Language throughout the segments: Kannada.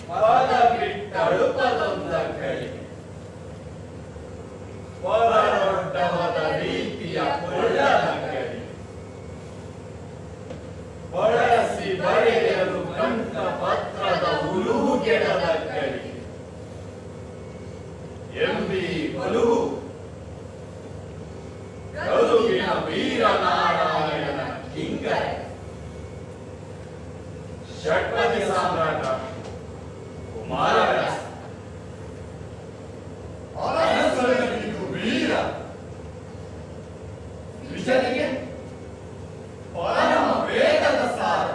ಪದ ಬಿಟ್ಟಳು ಪದೊಂದ ಕಳಿ ಹೊರಡೊಡ್ಡವದ ರೀತಿಯ ಕೊಳ್ಳದ ಕಳಿ ಬಳಸಿ ಬರೆಯಲು ಕಂಠ ಪತ್ರದ ಉಲುಹುಗೆಡದ ಕಳಿ ಎಂಬಿ ಬಲುಹು ಗದುಗಿನ ವೀರನಾರಾಯಣನ ಕಿಂಗರೆ ಷಟ್ಪದಿ ಸಾಮ್ರಾಟ ಕುಮಾರವ್ಯಾಸ ಅರಸನಿಗೂ ವೀರ ವಿಜನಿಗೆ ಪರಮ ವೇದದ ಸಾರ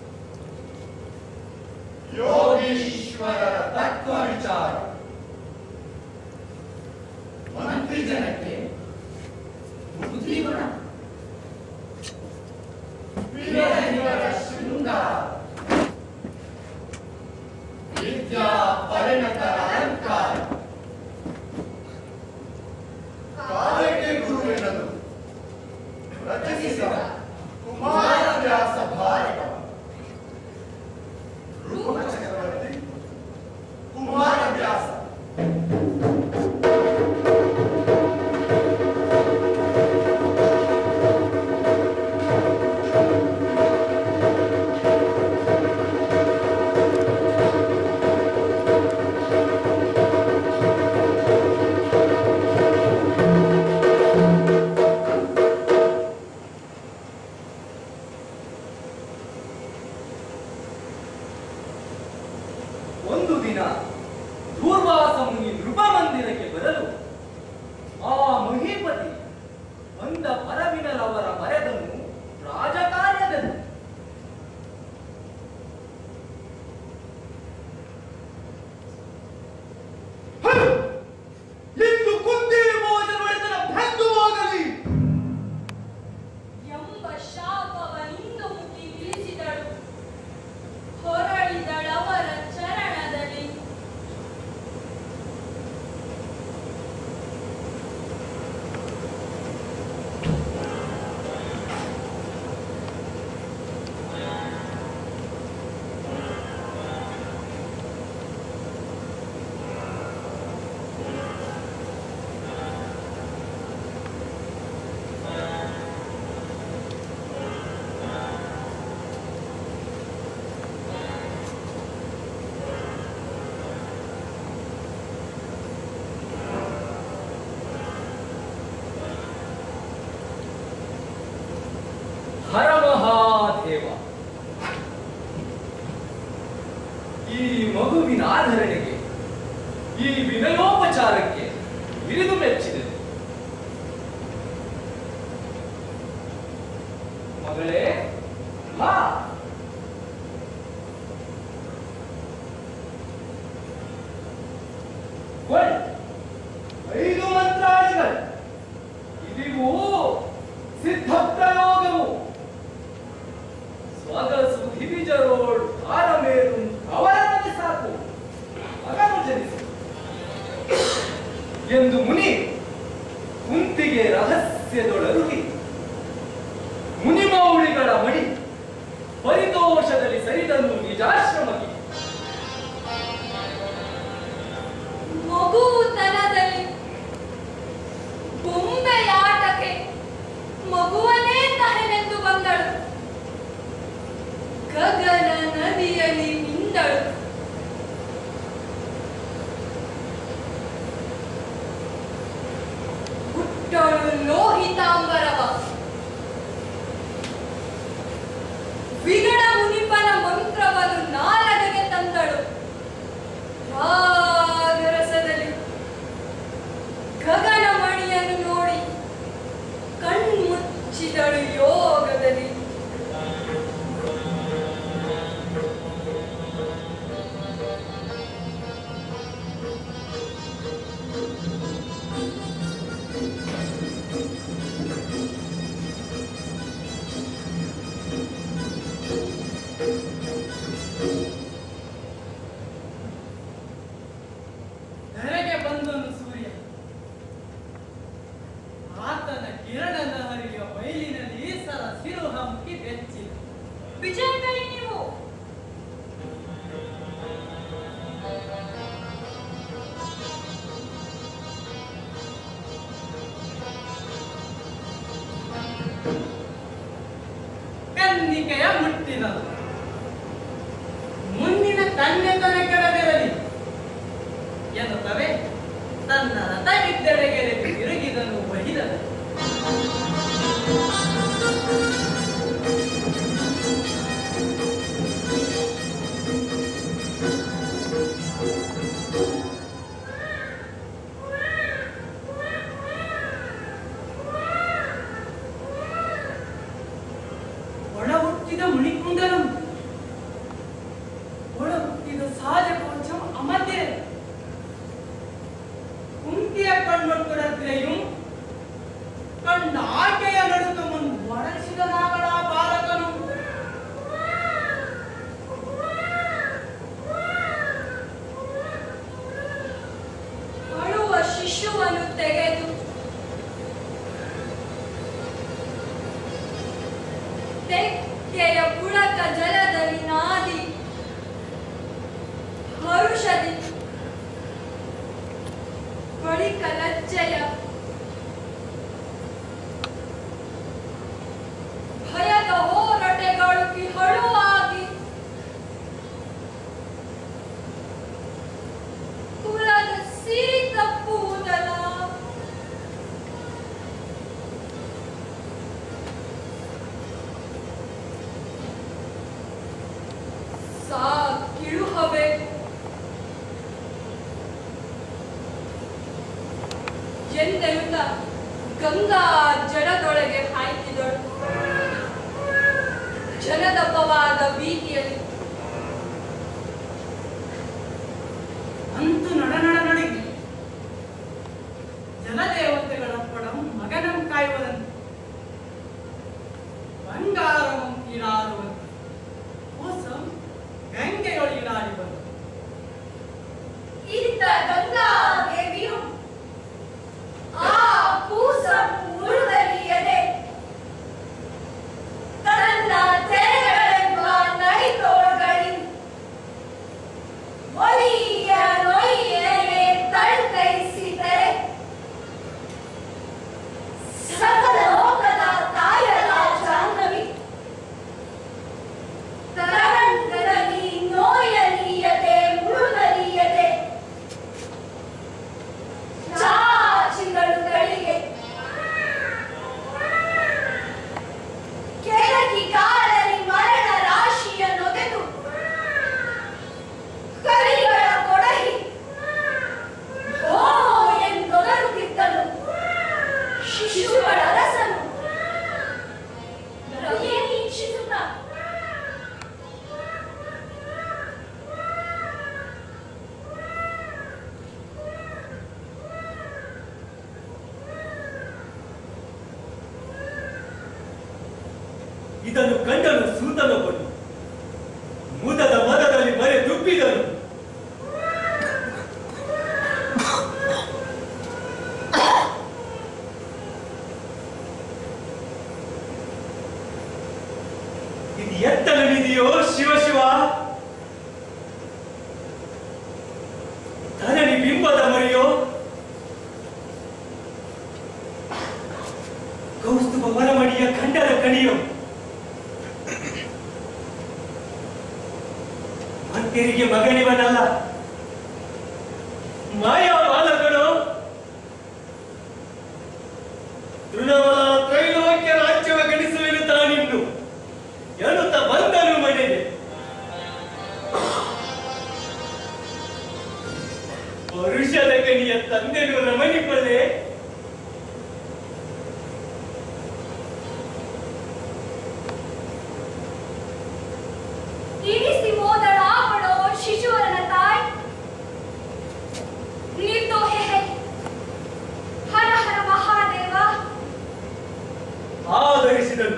ಯೋಗೀಶ್ವರರ ತತ್ವ ವಿಚಾರ ಮಂತ್ರಿ ಜನಕ್ಕೆ ಬುದ್ಧಿಗುಣ ವಿನಯಗಳ ಶೃಂಗಾರ ವಿದ್ಯಾ ಪರಿಣತರ ಅಲಂಕಾರ ಕಾಲಕ್ಕೆ ಗುರುವೆನ್ನದು ರಚಿಸಿದ ಕುಮಾರವ್ಯಾಸ ಭಾರತ ರೂಪ ಚಕ್ರವರ್ತಿ ಕುಮಾರವ್ಯಾಸ ಒಂದು ದಿನ ದೂರ್ವಾಸ ಮುನಿ ನೃಪ ಮಂದಿರಕ್ಕೆ ಬರಲು ಆ ಮಹೀಪತಿ ಬಂದ ಪರವಿನರವರ ಮರೆದನು ರಾಜಕಾರ್ಯದಲ್ಲಿ ಇಂದು ಕುಂದಿ ಭೋಜನ ಭಂಗವಾಗಲಿ ಎಂಬ ಶಾಪವನಿಂದು ಮುಗಿ ಬೀಸಿದಳು ಹೊರಳಿದಳವರ ಚರಣದಲ್ಲಿ ಹರ ಮಹಾದೇವ ಈ ಮಗುವಿನ ಆಧರಣೆಗೆ ಈ ವಿನಯೋಪಚಾರಕ್ಕೆ ಇರಿದು ಮೆಚ್ಚಿದೆ ಮಗಳೇ ಹಾ ಕೊಳ್. ಐದು ಮಂತ್ರಾದಿಗಳು ಇದಿಗೂ ಸಿದ್ಧ ಪ್ರಯೋಗವು ಸ್ವಗಸು ಹಿರಿಜರೋಳ್ ಕಾರಮೇರು ಅವರನ್ನೇ ಸಾಕು ಮಗನು ಜನಿಸು ಎಂದು ಮುನಿ ಕುಂತಿಗೆ ರಹಸ್ಯದೊಳರುಗಿ ಮುನಿಮೌಳಿಗಳ ಮಡಿ ಪರಿತೋಷದಲ್ಲಿ ಸರಿದನು ನಿಜಾಶ್ರಮಕ್ಕೆ ಮಗುತನದಲ್ಲಿ ಬೊಂಬೆಯಾಟಕ್ಕೆ ಮಗುವನ್ನೇ ತಹನೆಂದು ಬಂದಳು ಗಗನ ನದಿಯಲ್ಲಿ ಮಿಂದಳು ಹುಟ್ಟಳು ಲೋಹಿತಾಂಬರವ ವಿಗಡ ಮುನಿಪನ ಮಂತ್ರವನ್ನು ನಾಲಗೆಗೆ ತಂದಳು ರಾಗರಸದಲ್ಲಿ ಗಗನಮಣಿಯನ್ನು ನೋಡಿ ಕಣ್ಮುಚ್ಚಿದಳು ಯೋಗದಲ್ಲಿ ಬೇಕು ಎಂದೆಯುತ್ತ ಗಂಗಾ ಜಡದೊಳಗೆ ಹಾಯ್ತಿದಳು ಜನದಪ್ಪವಾದ ಬೀದಿಯಲ್ಲಿ ಅಂತೂ ನಡ ನಡ ನಡಿಗೆ ಜಲದೇವತೆಗಳ ಪಡಂ ಮಗನಂ ಕಾಯುವುದಂತೆ ಬಂಗಾರವಂ ಈಡಾಡುವಂತೆ ಮೋಸಂ ಗಂಗೆಯೊಳಗಿಡಾಡಿ ಬಂತು ಇತ್ತ ಗಂಗಾದೇವಿಯು ಆ ಕೂಸಂ ಮುಳುಗಲಿಯದೆ ತನ್ನ ತೆರೆಗಳೆಂಬ ನೈತೋಳುಗಳಿಂದ ಒಲಿಯ ನೊಯ್ಯನೆ ತಳ್ಕೈಸಿದರೆ ಸಕಲ ಲೋಕದ ತಾಯರ ಜಾಹ್ನವಿ ತರಂಗದಲ್ಲಿ ನೋಯಲಿಯದೆ ಮುಳುಗಲಿಯದೆ ಚಾಚಿಗಳುಗಳಿಗೆ ಕೆಳಗಿ ಕಾಲಲ್ಲಿ ಮರಣ ರಾಶಿಯ ನೊಗೆದು ಕರಿಗಳ ಕೊಡಹಿ ಓ ಎಂದೊದರುತ್ತಿದ್ದನು ಶಿಶುಗಳ ಅರಸನು ರವಿಯ ವೀಕ್ಷಿಸುತ್ತ ಇದನ್ನು ಕಂಡನು ಸೂತನ ಬಳಿ ಮುದದ ಮರದಲ್ಲಿ ಬರೆ ತುಪ್ಪಿದನು ಇದು ಎತ್ತಲವಿದೆಯೋ ಶಿವ ಶಿವ ಧರಣಿ ಬಿಂಬದ ಮರಿಯೋ ಕೌಸ್ತುಭ ಮರಮಡಿಯ ಖಂಡದ ಕಣಿಯೋ ಮಂದಿರಿಗೆ ಮಗನಿವನಲ್ಲ ಮಾಯಾವಾಲಗಳು ತೃಣವಲ ತ್ರೈಲೋಕ್ಯ ರಾಜ್ಯವ ಗಳಿಸುವೆನು ತಾನಿನ್ನು ಎನ್ನುತ್ತ ಬಂದನು ಮನೆಗೆ ಪರುಷದ ಗಣಿಯ ತಂದೆನು ರಮಣಿಕೊಳ್ಳೆ ಇಳಿಸಿ ಹೋದಳ ಅವಳು ಶಿಶುವರನ ತಾಯಿ ನಿರ್ದೋಹೆ ಹರ ಹರ ಮಹಾದೇವ ಆಧರಿಸಿದನು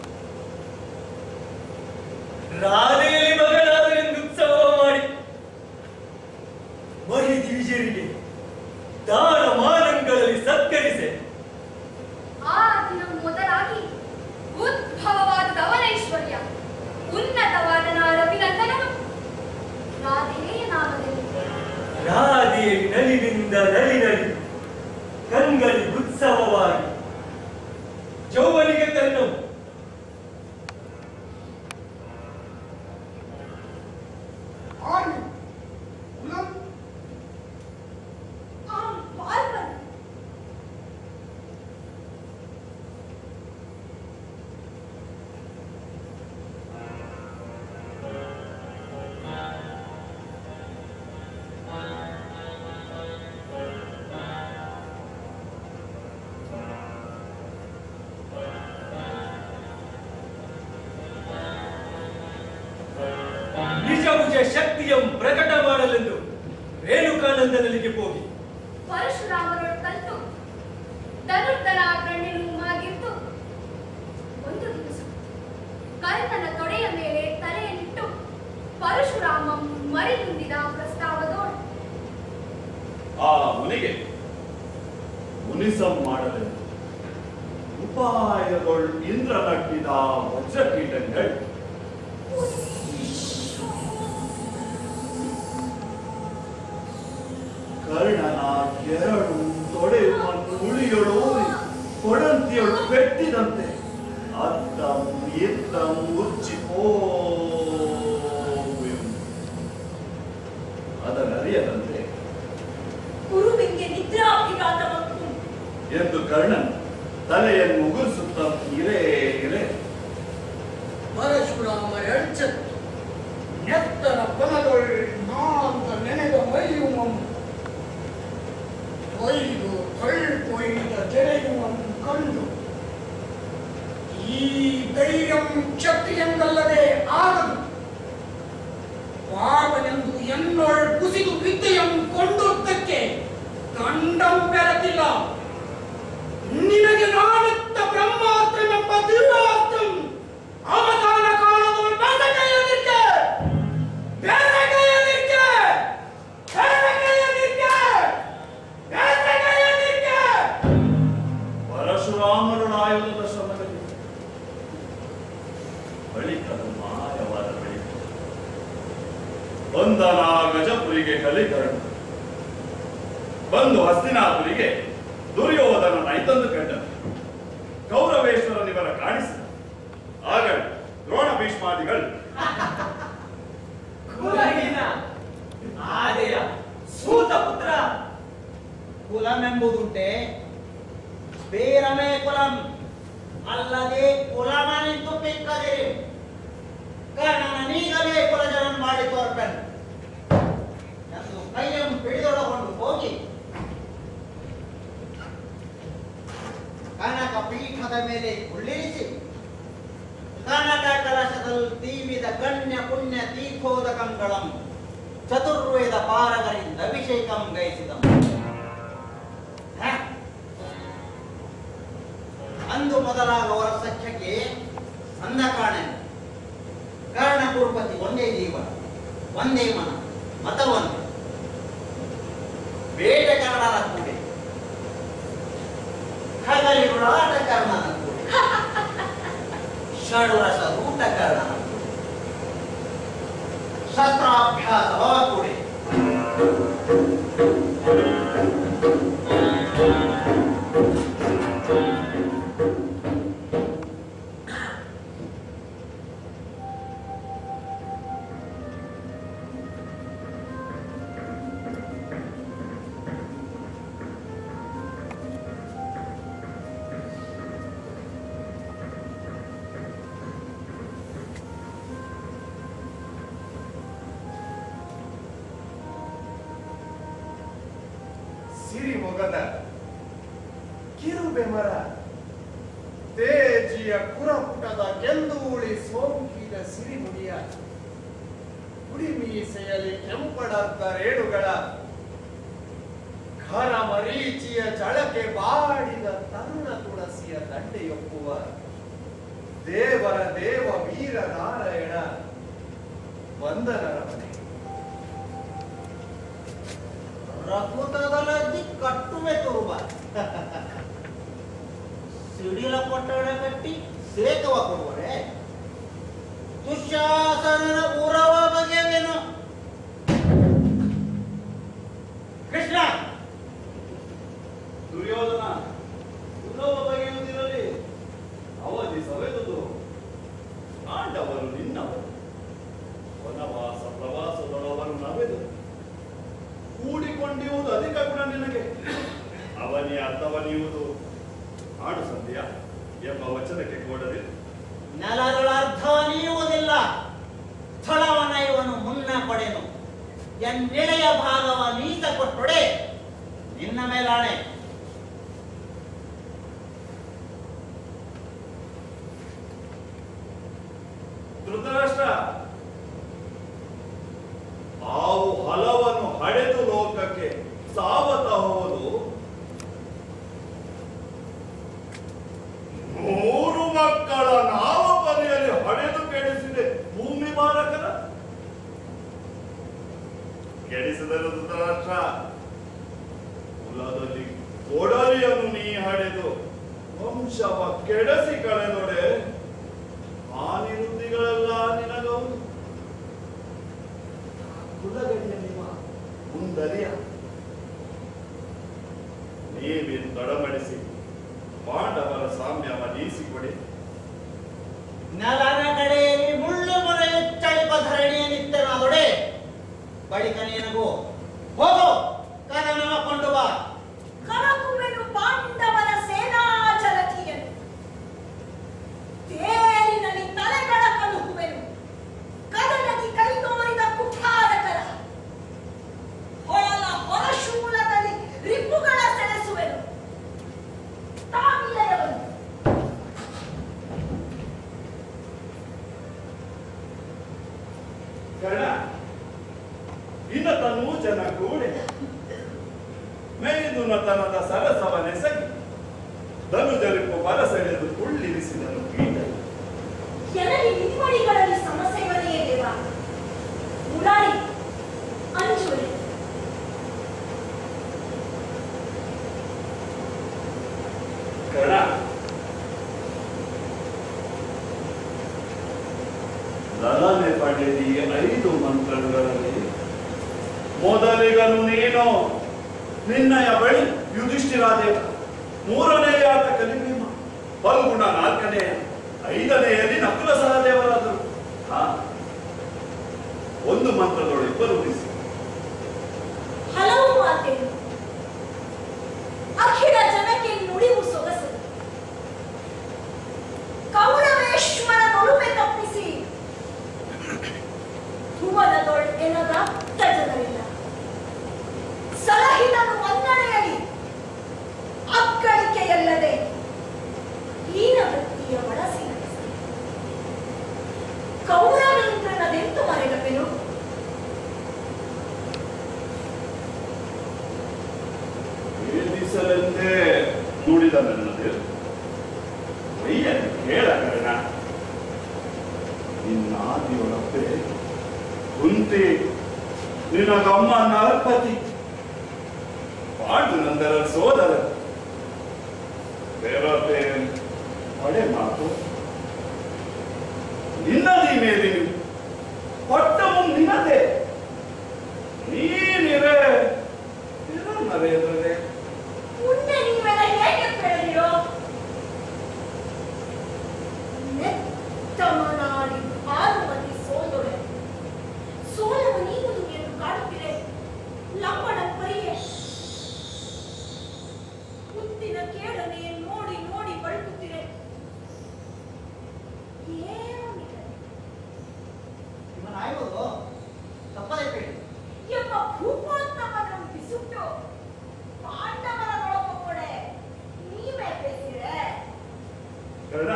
ರಾಧೆಯಲ್ಲಿ ಮಗನಾದರೆಂದು ಉತ್ಸವ ಮಾಡಿ ಮಹಿ ದಿವಿಜರಿಗೆ ದಾನ ಮಾನಗಳಲ್ಲಿ ಸತ್ಕರಿಸೆ ಆ ದಿನ ಮೊದಲಾಗಿ ಉದ್ಭವವಾದ ದವನೈಶ್ವರ್ಯ ಉನ್ನತವಾದ ನಾರವಿನಂದನನು ರಾಧೆಯ ನಾಮದಲ್ಲಿ ರಾಧೆಯಲ್ಲಿ ನಲಿವಿನಿಂದ ನಲಿ ನಲಿ ಕಂಗಲಿ ಉತ್ಸವವಾಗಿ ಚೌವನಿಗೆ ಕರ್ಣವು ಆಣಿ ಕುಲಂ ಆ ಬಾಲ್ವನ್ ನಿಜ ಭುಜ ಶಕ್ತಿಯಂ ಪ್ರಕಟ ಮಾಡಲೆಂದು ರೇಣುಕಾನಂದನಲ್ಲಿಗೆ ಹೋಗಿ ಪರಶುರಾಮರೊಳು ಕಲ್ತು ಧನುರ್ಧರ ಕಣ್ಣಿನು ಮಾಗಿತ್ತು ಒಂದು ದಿವಸ ಕರ್ಣನ ತೊಡೆಯ ಮೇಲೆ ತಲೆಯನ್ನಿಟ್ಟು ಪರಶುರಾಮ ಮರಿದುಂದಿದ ಪ್ರಸ್ತಾವದೋಳು ಆ ಮುನಿಗೆ ಮುನಿಸಂ ಮಾಡಲೆಂದು ಉಪಾಯಗಳು ಇಂದ್ರ ನಟ್ಟಿದ ವಜ್ರಕೀಟಗಳು ಕರ್ಣನ ಎರಡು ತೊಡೆಯುವನ್ನು ಉಳಿಯೊಳು ಕೊಡಂತಿಯೊಳು ಪೆಟ್ಟಿದಂತೆ ಅತ್ತಂ ಇತ್ತಂ ಉಜ್ಜಿಪೋ ಅದನ್ನರಿಯದಂತೆ ಗುರುವಿಗೆ ನಿದ್ರಾಭಿಘಾತವನ್ನು ಎಂದು ಕರ್ಣನ್ ತಲೆಯನ್ನು ಉಗುರಿಸುತ್ತ ಇರೇ ಇರೇ ಪರಶುರಾಮ ಎಳ್ಚತ್ತು ನೆತ್ತರ ಪನದೊಳ್ ಶಕ್ತಿಯೆಂದಲ್ಲದೆ ಆಗದು ಪಾವನೆಂದು ಎನ್ನೊಳ್ ಕುಸಿದು ವಿದ್ಯೆಯಂ ಕೊಂಡುದ್ದಕ್ಕೆ ದಂಡಂ ಬೆರತಿಲ್ಲ ನಿನಗೆ ನಾನೆತ್ತ ಬ್ರಹ್ಮಾಸ್ತ್ರವೆಂಬ ದಿವ್ಯಾಸ್ತ್ರಂ ಅವಸಾನ ಕಾಲದೊಳ್ ಬೆಸಗೆಯಲಿಕ್ಕೆ ಬೆಸಗೆಯಲಿಕ್ಕೆ ಬೆಸಗೆಯಲಿಕ್ಕೆ ಬೆಸಗೆಯಲಿಕ್ಕೆ ಪರಶುರಾಮರು ಆಯುಧದ ಶ್ರಮದಲ್ಲಿ ಬಳಿಕದ ಮಾಯವಾದ ಬಳಿಕ ಬಂದನ ಗಜಪುರಿಗೆ ಕಲಿಕರ್ಣ ಬಂದು ಹಸ್ತಿನಾಪುರಿಗೆ ದುರ್ಯೋಧನ ನೈತಂದು ಕಂಡನು ಕೌರವೇಶ್ವರನಿವರ ಕಾಣಿಸಿದ ಆಗ ದ್ರೋಣ ಭೀಷ್ಮಾದಿಗಳು ಕುಲಹೀನ ಆದೆಯ ಸೂತ ಪುತ್ರ ಕುಲಮೆಂಬುದುಂಟೆ ಬೇರಮೇ ಕುಲಂ ಅಲ್ಲದೆ ಕುಲಮನೆಂದು ಪಿಕ್ಕದಿರಿ ಕರ್ಣನೀಗಲೇ ಕುಲಜನ ಮಾಡಿ ತೋರ್ಪೆನ್ ಎಂದು ಕೈಯನ್ನು ಹಿಡಿದೊಳಗೊಂಡು ಹೋಗಿ ಕನಕ ಪೀಠದ ಮೇಲೆ ಕುಳ್ಳಿರಿಸಿ ಕನಕ ಕಲಶದಲ್ಲಿ ತೀವಿದ ಗಣ್ಯ ಪುಣ್ಯ ತೀರ್ಥೋದಕಂಗಳಂ ಚತುರ್ವೇದ ಪಾರಗರಿಂದ ಅಭಿಷೇಕಂ ಗೈಸಿದಂ ಹ? ಅಂದು ಮೊದಲಾಗುವರ ಸಖ್ಯಕ್ಕೆ ಸಂದ ಕಾಣೆ ಕರ್ಣ ಕುರುಪತಿ ಒಂದೇ ಜೀವ ಒಂದೇ ಮನ ಮತವನ್ನು ಬೇಟೆಗಾರರ ಕೂಡೆ ಹಗಲಿರುಳಾಟ ಕರ್ಣನ ಕೂಡೆ ಷಡ್ರಸ ಊಟ ಕರ್ಣನ ಕೂಡೆ ಶಸ್ತ್ರಾಭ್ಯಾಸವ ಕೂಡೆ ಸಿರಿಮೊಗದ ಕಿರುಬೆಮರ ತೇಜಿಯ ಕುರಪುಟದ ಕೆಂದೂಳಿ ಸೋಂಕಿದ ಸಿರಿಮುಡಿಯ ಕುಡಿಮೀಸೆಯಲ್ಲಿ ಕೆಂಪಡದ್ದ ರೇಣುಗಳ ಖರ ಮರೀಚಿಯ ಜಳಕೆ ಬಾಡಿದ ತರುಣ ತುಳಸಿಯ ದಂಡೆಯೊಪ್ಪುವ ದೇವರ ದೇವ ವೀರ ನಾರಾಯಣ ವಂದನರ ಮನೆ ರಘುತದಲದ್ದಿ ಕಟ್ಟುವೆ ತುರುಬ ಸಿಡಿಲ ಪಟ್ಟಣ ಕಟ್ಟಿ ಸೇಕವ ಕೊಡುವರೆ ದುಶ್ಯಾಸನನ ಊರವ ಬಗೆವೇನು ಕೃಷ್ಣ ದುರ್ಯೋಧನ ಉಲ್ಲವ ಬಗೆಯುವುದಿರಲಿ ಅವಧಿ ಸವೆದುದು ಪಾಂಡವರು ನಿನ್ನವರು ವನವಾಸ ಪ್ರವಾಸದೊಳವರು ನವೆದು ಕೂಡಿಕೊಂಡಿರುವುದು ಅಧಿಕ ಗುಣ ನಿನಗೆ ಅವನಿ ಅರ್ಥವನಿಯುವುದು ಆಡು ಸಂಧ್ಯ ಎಂಬ ವಚನಕ್ಕೆ ಕೋಡದೆ ನೆಲದೊಳ ಅರ್ಧವ ನೀಯುವುದಿಲ್ಲ ಸ್ಥಳವನ ಇವನು ಮುನ್ನ ಪಡೆನು ಎನ್ನೆಳೆಯ ಭಾಗವ ನೀತ ಕೊಟ್ಟೊಡೆ ನಿನ್ನ ಮೇಲಾಣೆ ಧೃತರಾಷ್ಟ್ರ ಆವು ಹಲವನ್ನು ಹಡೆದು ಲೋಕಕ್ಕೆ ಸಾವತ ಹೋದು ಮೂರು ಮಕ್ಕಳ ನಾವಪನೆಯಲ್ಲಿ ಹಡೆದು ಕೆಡಿಸಿದೆ ಭೂಮಿ ಮಾರಕರ ಕೆಡಿಸಿದರು ಧೃತರಾಷ್ಟ್ರ ಕುಲದಲ್ಲಿ ಕೊಡಲಿಯನ್ನು ನೀ ಹಡೆದು ವಂಶವ ಕೆಡಸಿ ಕಳೆದೊಡೆ ಹಾನಿರುದ್ಧಿಗಳೆಲ್ಲ ನಿನಗೌದು ಕುಲಗಡಿಯ ನಿಮ್ಮ ಮುಂದರಿಯ ನೀವಿನ್ ತಡಮಡಿಸಿ ಪಾಂಡವರ ಸಾಮ್ಯವ ನೀಸಿಕೊಡಿ ನೆಲನ ಕಡೆಯಲ್ಲಿ ಮುಳ್ಳು ಮೊರೆಯುಚ್ಚಳಿಪ ಧರಣಿಯ ನಿತ್ಯನಾದೊಡೆ ಬಳಿಕ ನಿನಗೂ ಹೋಗು ಕದನವ ಕೊಂಡು ಬಾ ಕರಕುವೆನು ಪಾಂಡವರ ಸೇನಾಚರಥಿಯನು ತೇರಿನಲ್ಲಿ ತಲೆಗಳ ಕಳುಹುವೆನು ಕದನದಿ ಕೈತೋರಿದ ಕುಠಾರಕರ ಹೊಳಲ ಹೊರಶೂಲದಲ್ಲಿ ರಿಪುಗಳ ಸೆಳೆಸುವೆನು ತಾಮಿಲೆಯವನು ತನೂಜನ ಕೂಡೆ ಮೇದುನತನದ ಸರಸವ ನೆಸಗಿ ಧನುಜರಿಪು ಬರಸೆಳೆದು ಕುಳ್ಳಿರಿಸಿದನು ಕೀಟ ಜನರಿ ನಿಮ್ಮಡಿಗಳಲ್ಲಿ ಸಮಸ್ಯೆಗಳೇ ದೇವ ಮುರಾರಿ ಅಂಜುರೆ ಕಣ ಲಲನೆ ಪಡೆದಿ ಐದು ಮಂತ್ರಗಳಲ್ಲಿ ಮೊದಲಿಗನು ನೀನು ನಿನ್ನಯ ಬಳಿ ಯುಧಿಷ್ಠಿರಾದೇವ ಮೂರನೆಯಾದ ಕಲಿಭೀಮ ಫಲ್ಗುಣ ನಾಲ್ಕನೆಯ ಐದನೆಯಲ್ಲಿ ನಕುಲ ಸಹದೇವರಾದರು ಹಾ ಒಂದು ಮಂತ್ರದೊಳು ಇಬ್ಬರು ಉಳಿಸಿ ಹಲವು ಮಾತೇನು ಅಖಿಲ ಜನಕ್ಕೆ ನುಡಿವು ಸೊಗಸು ಕೌರವೇಶ್ವರ ನೊಲುಮೆ ತಪ್ಪಿಸಿ ಭುವನದೊಳ್ ಎನದ ಜನರಿಲ್ಲ ಸಲಹಿದನು ಮನ್ನಣೆಯಲಿ ಅಕ್ಕಳಿಕೆಯಲ್ಲದೆ ಹೀನ ವೃತ್ತಿಯ ಬಳಸಿ ನಡೆಸಿ ಕೌರವೇಂದ್ರನದೆಂತು ಮರೆಗಪೆನು ವೇದಿಸಲೆಂದೇ ನುಡಿದ ನನ್ನದು ವೈಯನು ಕೇಳ ಕಾರಣ ನಿನ್ನಾದಿಯೊಳಪ್ಪೆ ಕುಂತಿ ನಿನಗಮ್ಮ ನರಪತಿ ಪಾಂಡುನಂದರ ಸೋದರ ಬೇರೊಬ್ಬೆ ಒಡೆ ಮಾತು ನಿನ್ನದಿ ಮೇಲಿನ ಹೊಟ್ಟಮು ನಿನ್ನದೇ ನೀನಿರೆ ನರೇಂದ್ರರೇ ಮುಂದೆ ನೀವೆಲ್ಲ ಹೇಗೆ ಬೆಳೆದಿರೋ ನೆತ್ತಮನಾಡಿ ಭಾನುಮತಿ ಸೋದೊಡೆ ಸೋಲವ ನೀನು ಎಂದು ಕಾಡುತ್ತಿರೆ ಲಂಬನ ಪರಿಯೆ ಮುತ್ತಿನ ಕೇಳನೆ ನೋಡಿ ನೋಡಿ ಬಳುಕುತ್ತಿರೆ ಏನಿದೆ ಇವನಾಯುವುದು ತಪ್ಪದೇ ಬೇಡಿ ಎಂಬ ಭೂಪೋತ್ತಮನ ಬಿಸುಟ್ಟು ಪಾಂಡವರ ಒಳಗೊಬ್ಬಡೆ ನೀವೇ ಬೇಸಿರೆ ಕರ್ಣ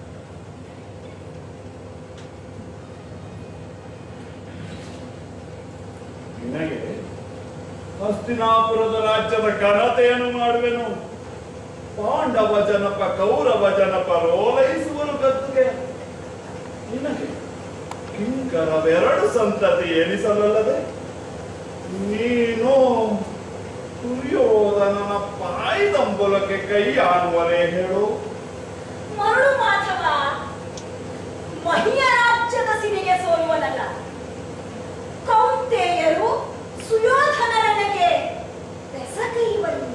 ನಿನಗೆ ಹಸ್ತಿನಾಪುರದ ರಾಜ್ಯದ ಘನತೆಯನ್ನು ಮಾಡುವೆನು ಪಾಂಡವ ಜನಪ ಕೌರವ ಜನಪ ರೋಲೈಸುವರು ಗದ್ದುಗೆ ನಿನಗೆ ಕಿಂಕರವೆರಡು ಸಂತತಿ ಎನಿಸಲಲ್ಲದೆ ನೀನು ದುರ್ಯೋಧನನ ಪಾಯ್ದಂಬುಲಕ್ಕೆ ಕೈ ಆನುವರೇ ಹೇಳು ಮರಳು ಮಾಚವ ಮಹಿಯ ರಾಜ್ಯದ ಸಿರಿಗೆ ಸೋಲುವನಲ್ಲ ಕೌಂತೆಯರು ಸುಯೋಧನರನೆಗೆ ಬೆಸಗೈವಲ್ಲ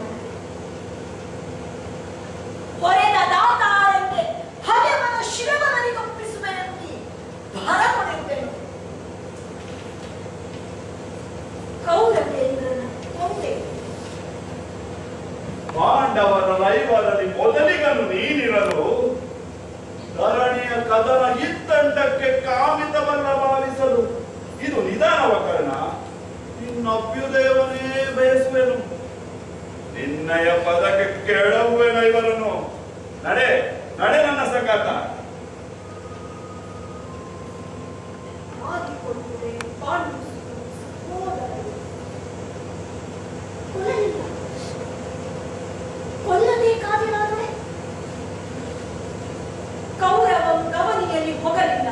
ಹೊರೆದ ದಾತಾರಂಗೆ ಹಗೆವನ ಶಿರವನಲ್ಲಿ ತಪ್ಪಿಸುವೆನೆಂದು ಭಾರ ಕೊಡುತ್ತೇನೆ ಕೌರವೇಂದ್ರನ ಕೊಂದೆ ಪಾಂಡವರ ರೈವರಲ್ಲಿ ಮೊದಲಿಗನು ನೀನಿರಲು ಧರಣಿಯ ಕದನ ಇತ್ತಂಡಕ್ಕೆ ಕಾಮಿತವಲ್ಲ ಭಾವಿಸಲು ಇದು ನಿಧಾನವ ಕಾರಣ ನಿನ್ನಭ್ಯುದಯವನೇ ಬಯಸುವೆನು ನಿನ್ನಯ ಪದಕ್ಕೆ ಕೆಳಹುವೆನ ಇವರನ್ನು ನಡೆ ನಡೆ ನನ್ನ ಸಂಗಾತ ಆಗಿಕೊಳ್ಳುವುದೇ ಪಾಂಡು ಸಹೋದರರು ಕೊಲ್ಲಲಿಲ್ಲ ಕೊಲ್ಲಬೇಕಾದಿರಾದರೆ ಕೌರವಂ ಗವನಿಯಲ್ಲಿ ಹೋಗಲಿಲ್ಲ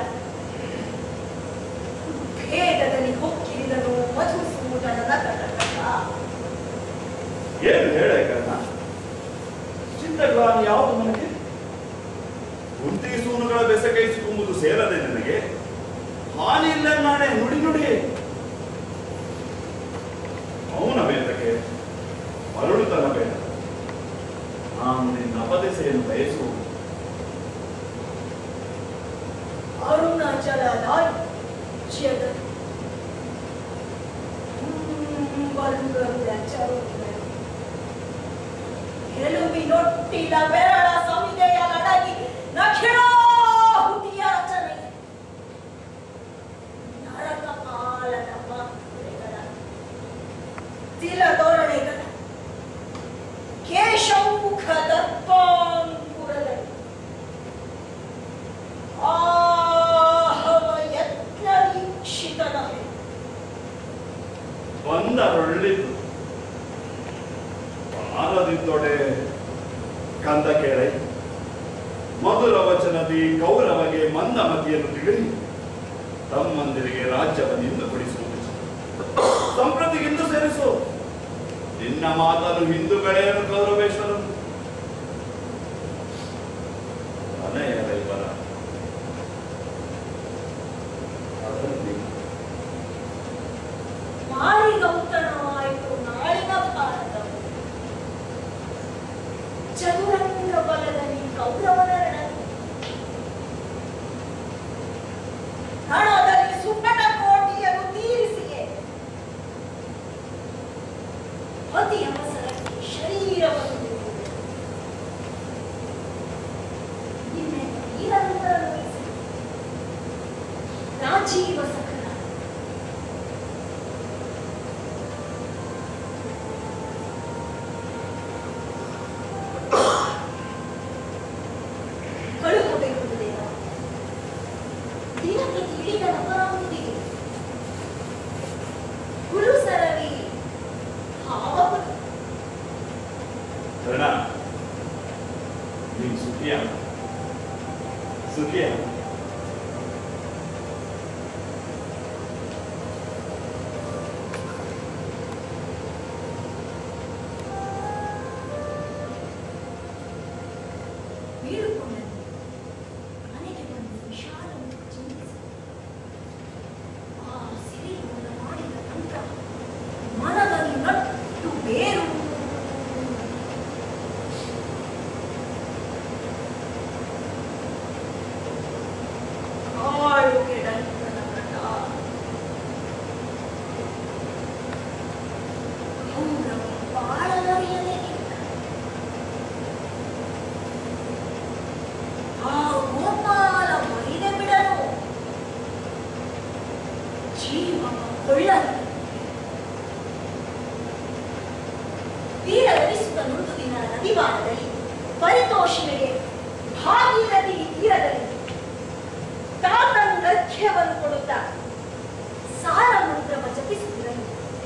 ಭೇದದಲ್ಲಿ ಹೊಕ್ಕಿರಿದನು ಮಧುಸೂದನ ನಕಟಕ ಏನು ಹೇಳ ಕಾರಣ ಚಿಂತಗ್ಲಾನಿ ಯಾವುದು ನನಗೆ ಕುಂತಿ ಸೂನುಗಳ ಬೆಸಕೈಸಿಕೊಂಬುದು ಸೇರದೆ ನನಗೆ ಹಾನಿ ಇಲ್ಲ ನಾಳೆ ನುಡಿ ನುಡಿ ಮೌನ ಬೇತಕ್ಕೆ ಮರಳುತನ ಬೇಡ ನಾನು ನಿನ್ನ ಅಪದೆಸೆಯನ್ನು ಬಯಸುವುದು ಅರುಣಾಚಲ ರಾಜ್ಯದ ತುಂಬರುಗಳ ಚರುವೆ ಗೆಲುವಿನೊಟ್ಟಿದ ಬೆರಳ ಸಮಿದೆಯ ನಡಗಿ ನಖಿಲಾಹುತಿಯ ರಚನೆ ನರಕ ಕಾಲದ ಮಾತ್ರೆಗಳ ತಿಲದೊರಣೆಗಳ ಕೇಶೌಖ ದರ್ಪಾಂಕುರದಲ್ಲಿ ಆಹವ ಯತ್ನ ವೀಕ್ಷಿತನಹೆ ಬಂದರೊಳ್ಳಿತು ಬಾರದಿದ್ದೊಡೆ ಕಂದ ಕೇಳೈ ಮಧುರ ವಚನದಿ ಕೌರವಗೆ ಮಂದಮತಿಯನ್ನು ತಿಗಡಿ ತಮ್ಮಂದಿರಿಗೆ ರಾಜ್ಯವನ್ನಿಂದ ಕೊಡಿಸುವುದು ಸಂಪ್ರತಿಗಿಂದು ಸೇರಿಸು ನಿನ್ನ ಮಾತನ್ನು ಹಿಂದೂಗಳೆಯನ್ನು ಕೌರವೇಶ್ವರನು ಮನೆಯ ರೈವರ ಅದರಲ್ಲಿ ಮಾರಿಗೌತಣವಾಯಿತು ನಾಳಿನ ಭಾರತವು ಚದುರಂಗ ಬಲದಲ್ಲಿ ಕೌರವನ ರಣ ಹಣದಲ್ಲಿ ಸುಣ್ಣದ ಕೋಟಿಯನ್ನು ತೀರಿಸಿಯೇ ಅತಿ ಅವಸರಕ್ಕೆ ಶರೀರವನ್ನು ಬಿಡುವುದು. ನಿನ್ನೆಯ ವೀರನಂದರನ್ನು ವಹಿಸಿ ರಾಜೀವ ಸಕಲ ಕಳುಹಬೇಕುವುದೇನೋ ದಿನಕ್ಕೆ ತಿಳಿದ ನವರಾಂತಿಗೆ ಗುರುಸರವಿ ಹಾವಗಳು ಕರ್ಣ ನೀನು ಸುಖಿಯ ಸುಖಿಯ ಬೀಳುಕೊಂಡನು ಮನೆಗೆ ಬಂದು ವಿಶಾಲವನ್ನು ಚಿಂತಿಸಿ ಆ ಸಿರಿಯುಗಳ ಮಾಡಿದ ನಂತರ ಮನದಲ್ಲಿ ನಟ್ಟು ಬೇರು ಕಾಳು ಕೆಡಲಿನ ನಟ ಕೌರವ ಬಾಳನರಿಯದೇ ಇದ್ದ ಆ ಗೋಪಾಲ ಮೈದೆ ಬಿಡಲು ಜೀವ ಕೊಳ್ಳಲು ವೀರಗರಿಸುತ್ತ ನುಡಿದು ದಿನ ನದಿವಾರದಲ್ಲಿ ಪರಿತೋಷಿಗಳಿಗೆ ಭಾಗೀರಥಿ ತೀರದಲ್ಲಿ ತಾತನು ಲಕ್ಷ್ಯವನ್ನು ಕೊಡುತ್ತಾ ಸಾರ ಮಂತ್ರವ ಜಪಿಸುತ್ತಿರಲು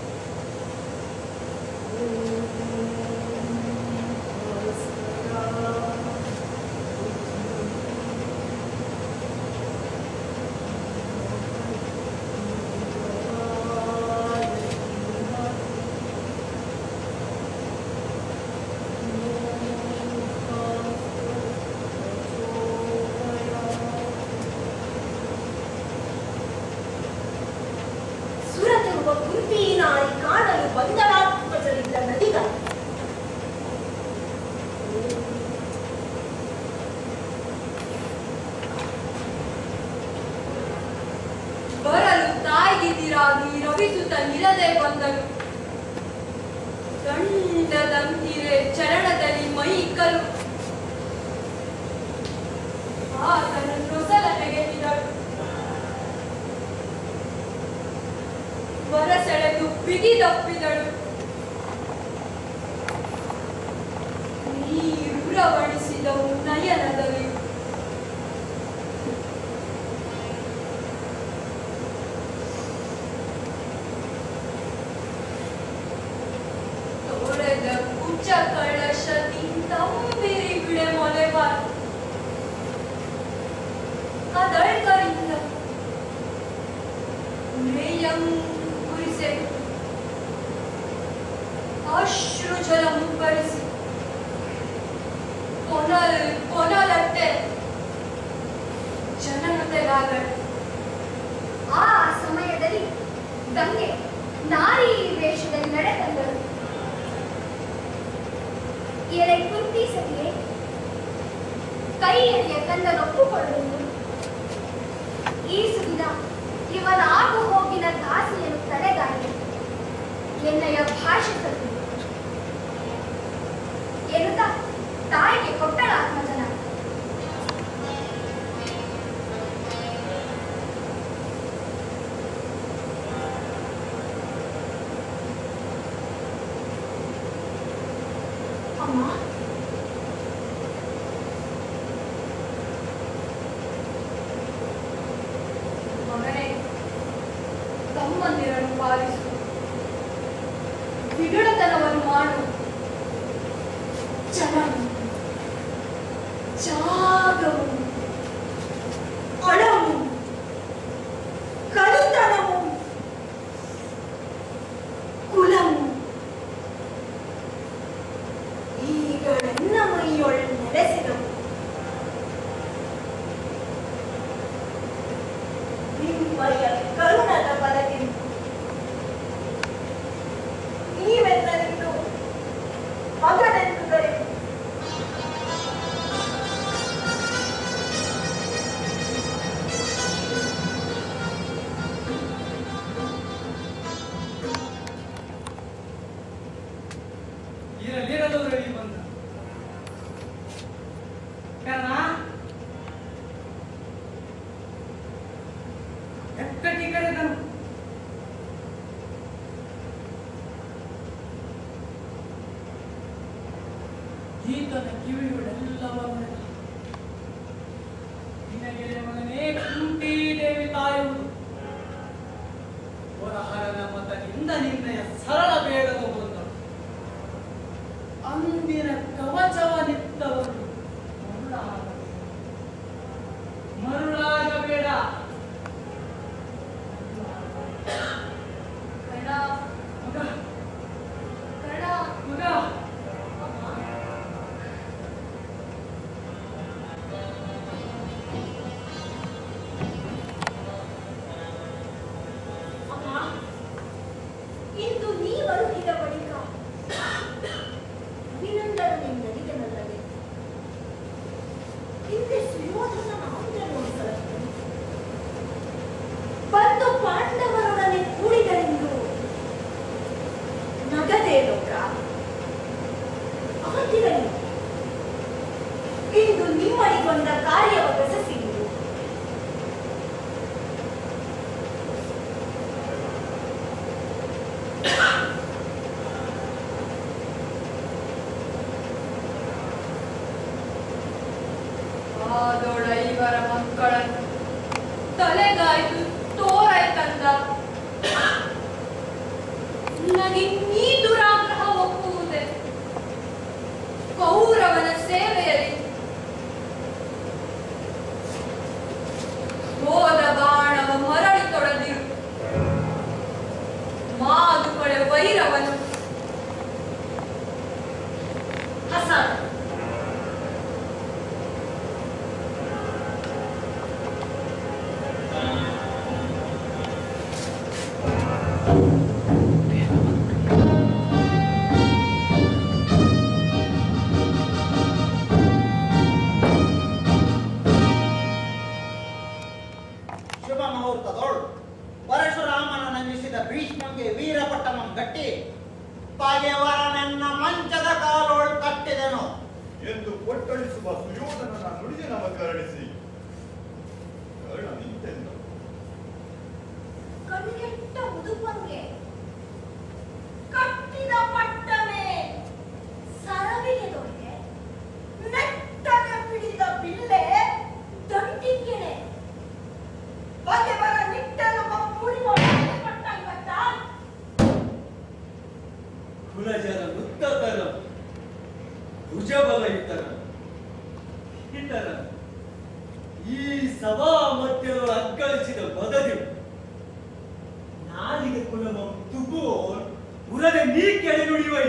ಸುರತಿರುವ ಗುಂಪಿನಾರಿ ಕಾಣಲು ಬಂದರಾತ್ಮಜರಿದ್ದ ನದಿಗ ಬರಲು ತಾಯಿಗಿದಿರಾಗಿ ರವಿಸುತ್ತ ನಿಲ್ಲದೆ ಬಂದನು ಗಂಡದಂತಿರೆ ಚರಣದಲ್ಲಿ ಮೈ ಇಕ್ಕಲು ಆತನ ನೊಸಲ ತೆಗೆದಿದಳು ವರಸೆಳೆದು ಬಿಗಿದಪ್ಪಿದಳು ನೀರುರವಣಿಸಿದವು ನಯನದಲ್ಲಿ ತೊರೆದ ಕುಚ ಕಳಶದಿ ತಂಬಿರಿ ಬಿಡೆ ಮೊಲೆವ ಅದಳ್ಕರಿಂದ ಮೇಯಂಕುರಿಸೆ ಅಶ್ರು ಜಲ ಮುಂಬರಿಸಿ ಕೊನಲ್ ಕೊನಲಟ್ಟೆ ಜನನತೆಗಾಗಳು ಆ ಸಮಯದಲ್ಲಿ ಗಂಗೆ ನಾರಿ ವೇಷದಲ್ಲಿ ನಡೆದಂದಳು ಎಳೆ ಕುಂತಿ ಸತಿಯೇ ಕೈಯಲ್ಲಿಯ ಕಂದನೊಪ್ಪುಕೊಳ್ಳುವುದು ಈ ಸುದಿನ ಇವನ ಆಗು ಹೋಗಿನ ದಾಸಿಯನ್ನು ತಲೆಗಾಡಿ ಎನ್ನಯ ಭಾಷೆ ಸತ್ತು ಎನ್ನುತ್ತಾ ತಾಯಿಗೆ ಕೊಟ್ಟಳ ಆತ್ಮಜನ ಅಮ್ಮ ಮಗನೇ ತಮ್ಮಂದಿರನ್ನು ಪಾಲಿಸು ವಿಗಡತನವನ್ನು ಮಾಡು ಚಲವು ಜಾಗವು ಅಳವು ಕಲಿತನವು ಕುಲವು ಈಗಳೆನ್ನ ಮೈಯೊಳ್ ನೆಲೆಸಿದವು ನಿಮ್ಮಯ ಕರುಣದ ಬಲಗಿರಿ ನೀವೆಲ್ಲರಿಗೂ ಮಗನೆಂದು ಕರೆದು ಇರಲಿರಲು ರೆಡಿ ಬಂದ ಕಾರಣ ಎಕ್ಕಟಿ ಕರೆದನು ಈತನ ಕಿವಿಗಳೆಲ್ಲವನ್ನು ನಿನಗೆ ಮಗನೇ ಕುಂಟಿ ದೇವಿ ತಾಯುವುದು ಹೊರಹರನ ಮತದಿಂದ ನಿನ್ನಯ ಸರಳ ಬೇಡದ ಬಂದಳು ಅಂದಿನ ಕವಚವನಿತ್ತವರು ಮರುಳಾಗಬೇಡ ಮರುಳಾಗಬೇಡ ಕಣ ಮಗ ಕಣ ಮಗ ಅಮ್ಮ ಇಂದು ನೀ ಬರುತ್ತಿದ್ದ ಬಳಿಕ ಅಭಿನಂದನದಿಂದಲಿದನಲ್ಲದೆ ಹಿಂದೆ ಸುಯೋಧನ ಆಂಧ್ರನೋಡಿಸಲತ್ತು ಬಂದು ಪಾಂಡವರೊಡನೆ ಕೂಡಿದರೆಂದು ನಗದೇ ಲೋಕ ಅವತ್ತಿರಲಿ ಇಂದು ನಿಮ್ಮಳಿಗೊಂದ ಕಾರ್ಯವ ಬೆಸಸಿರುವುದು ಆದೊಳೈವರ ಮಕ್ಕಳನ್ನು ತಲೆಗಾಯ್ತು ತೋರಾಯ್ತಂದ ನನಗಿನ್ನೀ ದುರಾಗ್ರಹ ಒಪ್ಪುವುದೇ ಕೌರವನ ಸೇವೆಯಲ್ಲಿ ಹೋದ ಬಾಣವ ಮರಳಿ ತೊಡೆದಿರು ಮಾದುಕಳೆ ವೈರವನು ಹಸನ್ ಶುಭ ಮುಹೂರ್ತದೋಳು ಪರಶುರಾಮನ ನಂದಿಸಿದ ಭೀಷ್ಮಗೆ ವೀರಪಟ್ಟಮಂ ಗಟ್ಟಿ ಪಾಗೆವರನೆನ್ನ ಮಂಚದ ಕಾಲೋಳ್ ಕಟ್ಟಿದೆನು ಎಂದು ಕೊಟ್ಟಳಿಸುವ ಸುಯೋಧನನ ನುಡಿಗೆ ನಮ ಕರಣಿಸಿ ಕರ್ಣ ನಿಂತೆಂದ ಕಣ್ಗೆಟ್ಟ ಮುದುಪಂಗೆ ಕಟ್ಟಿದ ಪಟ್ಟನೆ ಸರವಿಗೆ ದೊರೆಗೆ ನೆಟ್ಟಗೆ ಪಿಡಿದ ಬಿಲ್ಲೆ ದಂಟಿಗೆಡೆ ಬಗೆ ಬರ ನಿಟ್ಟಲು ಮುಡಿ ಪಟ್ಟ ಇವತ್ತ ಕುಲಜರ ಮುತ್ತತರ ಭುಜಬಲಯುತರ ಹಿತರ ಈ ಸಭಾ ಮಧ್ಯದ ಅಗ್ಗಳಿಸಿದ ಬದದಿ ನಾಲಿಗೆ ಕುಲಮ ತುಗುವೋನ್ ಉರದೆ ನೀ ಕೆಳಿ ನುಡಿಯುವೈ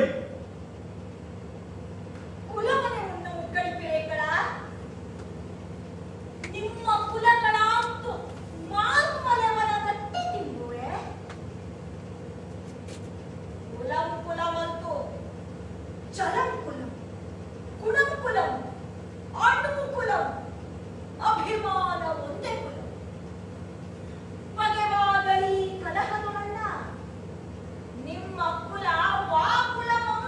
ಕುಲಮನೆ ಮುನ್ನ ಮುಕ್ಕಳಿಪಿರೇಗಳ ನಿಮ್ಮ ಕುಲಗಳ ಅಂತು ಮಾಲ್ಮಲೆವನ ಗಟ್ಟಿ ತಿಂಬುವೆ ಕುಲಂ ಕುಲವಂತು ಚಲಂ ಕುಲಂ ಕುಣಂ ಕುಲಂ ಆಟವು ಕುಲಂ ಅಭಿಮಾನ ಒಂದೇ ಕುಲಂ ಬಗೆವಾಗಲಿ ಕಲಹದೊಳಲ್ಲ ನಿಮ್ಮ ಕುಲ ವಾ ಕುಲಮಂ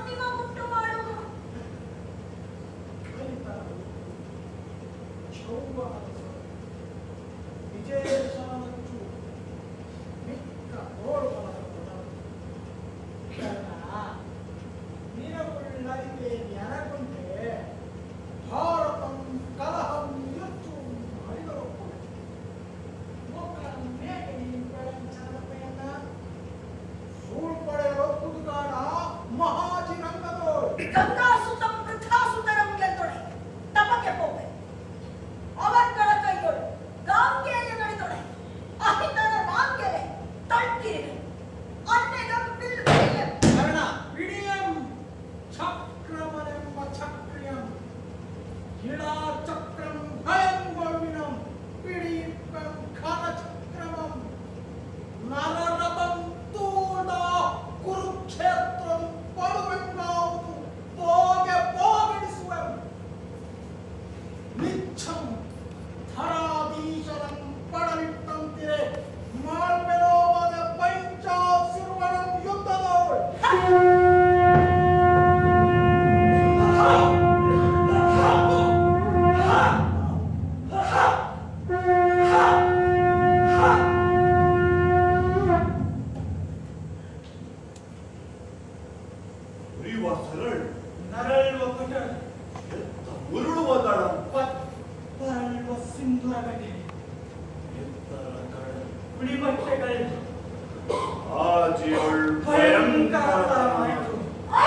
ಸರಳ ನರಳುವ ಪಟಳ ಎತ್ತ ಉರುಳುವ ದಳ ಪರಳುವ ಸಿಂಧುರ ಗಡಿ ಎತ್ತರ ಕಡಲ ಕುಡಿಬಟ್ಟೆಗಳು ಆಜಿಯೊಳ್ ಭಯಂಕರತರವಾಯಿತು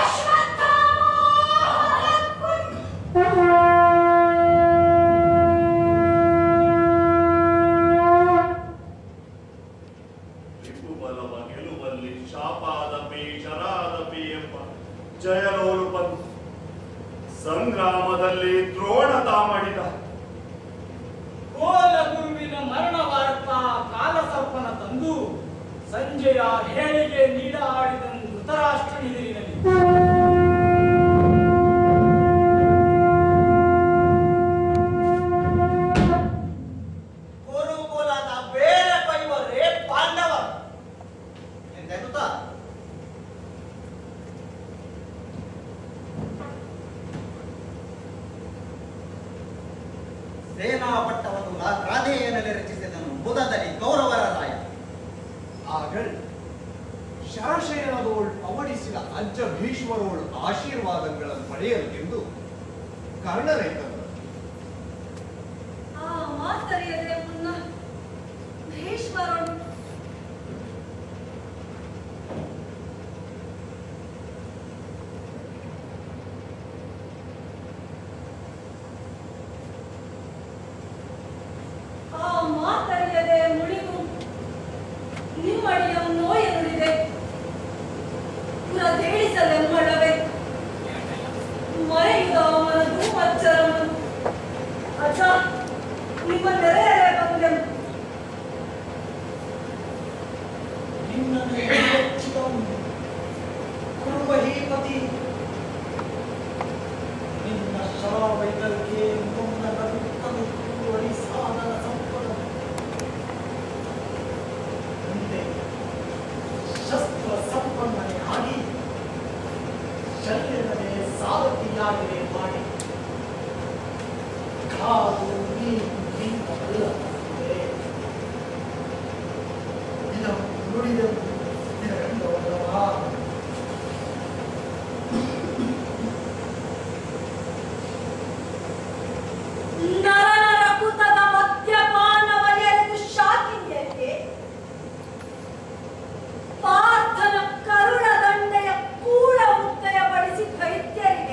ರಿಪುಬಲವ ಗೆಲುವಲ್ಲಿ ಶಾಪಾದಪಿ ಶರಾದಪಿ ಎಂಬ ಜಯಲೋಲುಪನ್ ಸಂಗ್ರಾಮದಲ್ಲಿ ದ್ರೋಣ ತಾಮಡಿದ ಕೋಲ ಗುರುವಿನ ಮರಣ ವಾರ್ತ ಕಾಲಸರ್ಪನ ತಂದು ಸಂಜೆಯ ಹೇಳಿಗೆ ನೀಡಾಡಿದನು ಧೃತರಾಷ್ಟ್ರನಿದಿರಿನಲ್ಲಿ ಕುರುಕುಲದ ಬೇರೆ ಪೈವರೇ ಪಾಂಡವ ಎಂದೆನ್ನುತ್ತಾ ಸೇನಾಪಟ್ಟವನ್ನು ರಾ- ರಾಧೆಯನಲ್ಲಿ ರಚಿಸಿದನು ಬುಧದಲ್ಲಿ ಕೌರವರ ರಾಯ ಆಗಳ್ ಶರಶಯನದೋಳ್ ಪವಡಿಸಿದ ಅಜ್ಜ ಭೀಷ್ಮರೋಳ್ ಆಶೀರ್ವಾದಗಳನ್ನು ಪಡೆಯಲೆಂದು ಕರ್ಣರೈತರು ಆ ಮಾತರಿಯದೆ ಮುನ್ನ ಭೀಷ್ಮರೊಳು ಆ ಮಾತರಿಯದೆ ಮುಳಿವು ನಿಮ್ಮಡಿಯ ನೋಯ ನುಡಿದೆ ಪುರದೇಳಿಸಲೆಮ್ಮಳವೆ ಮರೆಯುದ ಮನದು ಮಚ್ಚರಮನು ಅಜ್ಜ ನಿಮ್ಮ ನೆರೆಯರೆ ಬಂದೆನು ನಿನ್ನನ್ನು ಹೆಚ್ಚಿದವನು ಕುರುಬಹೀಪತಿ ನಿನ್ನ ಶರಾವೈತಲ್ಗೆ ಮುನ್ನ ಬರುತ್ತಲು ಕೂಡಿ ಸಾಧನ ಸಂಪದ ಮುಂದೆ ಶಸ್ತ್ರ ಸಂಪನ್ನನೆ ಆಗಿ ಶರೀರವೇ ಸಾರಥಿಯಾಗದೆ ಮಾಡಿ ಕಾದು ನೀರು ನಿಂತಲ್ಲ ಇದು ನುಡಿದವು ನಿರಗಂಡವಲ್ಲವಾ ನರನರ ಕುತದ ಮದ್ಯಪಾನವನೆಂದು ಶಾಕಿನ್ಯಕ್ಕೆ ಪಾರ್ಥನ ಕರುಣ ದಂಡೆಯ ಕೂಳ ಮುದ್ದೆಯ ಬಡಿಸಿ ದೈತ್ಯರಿಗೆ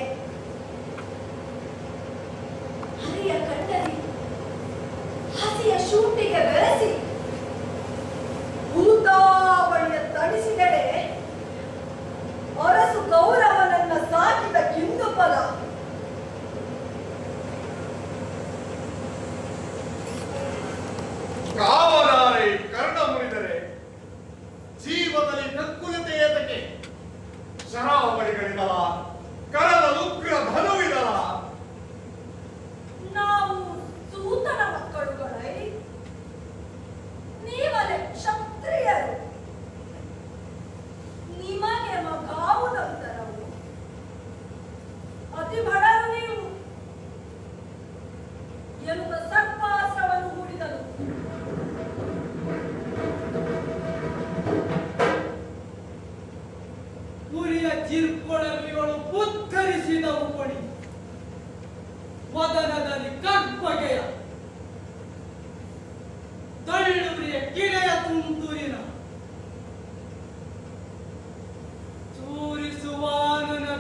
ಹರಿಯ ಕಂಡರಿ ಹಸಿಯ ಶೂಟಿಗೆ ಬೆರೆಸಿ ಭೂತಾವಳಿಯ ತಣಿಸಿದೆಡೆ ಅರಸು ಗೌರವನನ್ನ ಸಾಕಿದ ಕಿಂದು ಫಲ ಕಾವಲಾರೆ ಕರ್ಣ ಮುರಿದರೆ ಜೀವದಲ್ಲಿ ನಕ್ಕುಲತೆ ಏತಕ್ಕೆ ಶರಾವಳಿಗಳಿದಲ ಕರದ ಉಗ್ರ ಧನುವಿದಲ ನಾವು ಸೂತನ ಮಕ್ಕಳುಗಳೇ ನೀವಲೆ ಕ್ಷತ್ರಿಯರು ನಿಮಗೆ ಮಗಾವುದಂತರವು ಅತಿ ಬಡರು ನೀವು ಎನ್ನುವ ಸರ್ಪಾಸ್ತ್ರವನ್ನು ಹೂಡಿದನು ಪುರಿಯ ಚಿರ್ಕೊಳವಿಗಳು ಪುತ್ತರಿಸಿದವು ಪಡಿ ವದನದಲ್ಲಿ ಕಗ್ಬಗೆಯ ತಳ್ಳುರಿಯ ಕಿಳೆಯ ತುಂತುರಿನ ಚೂರಿಸುವಾನನದ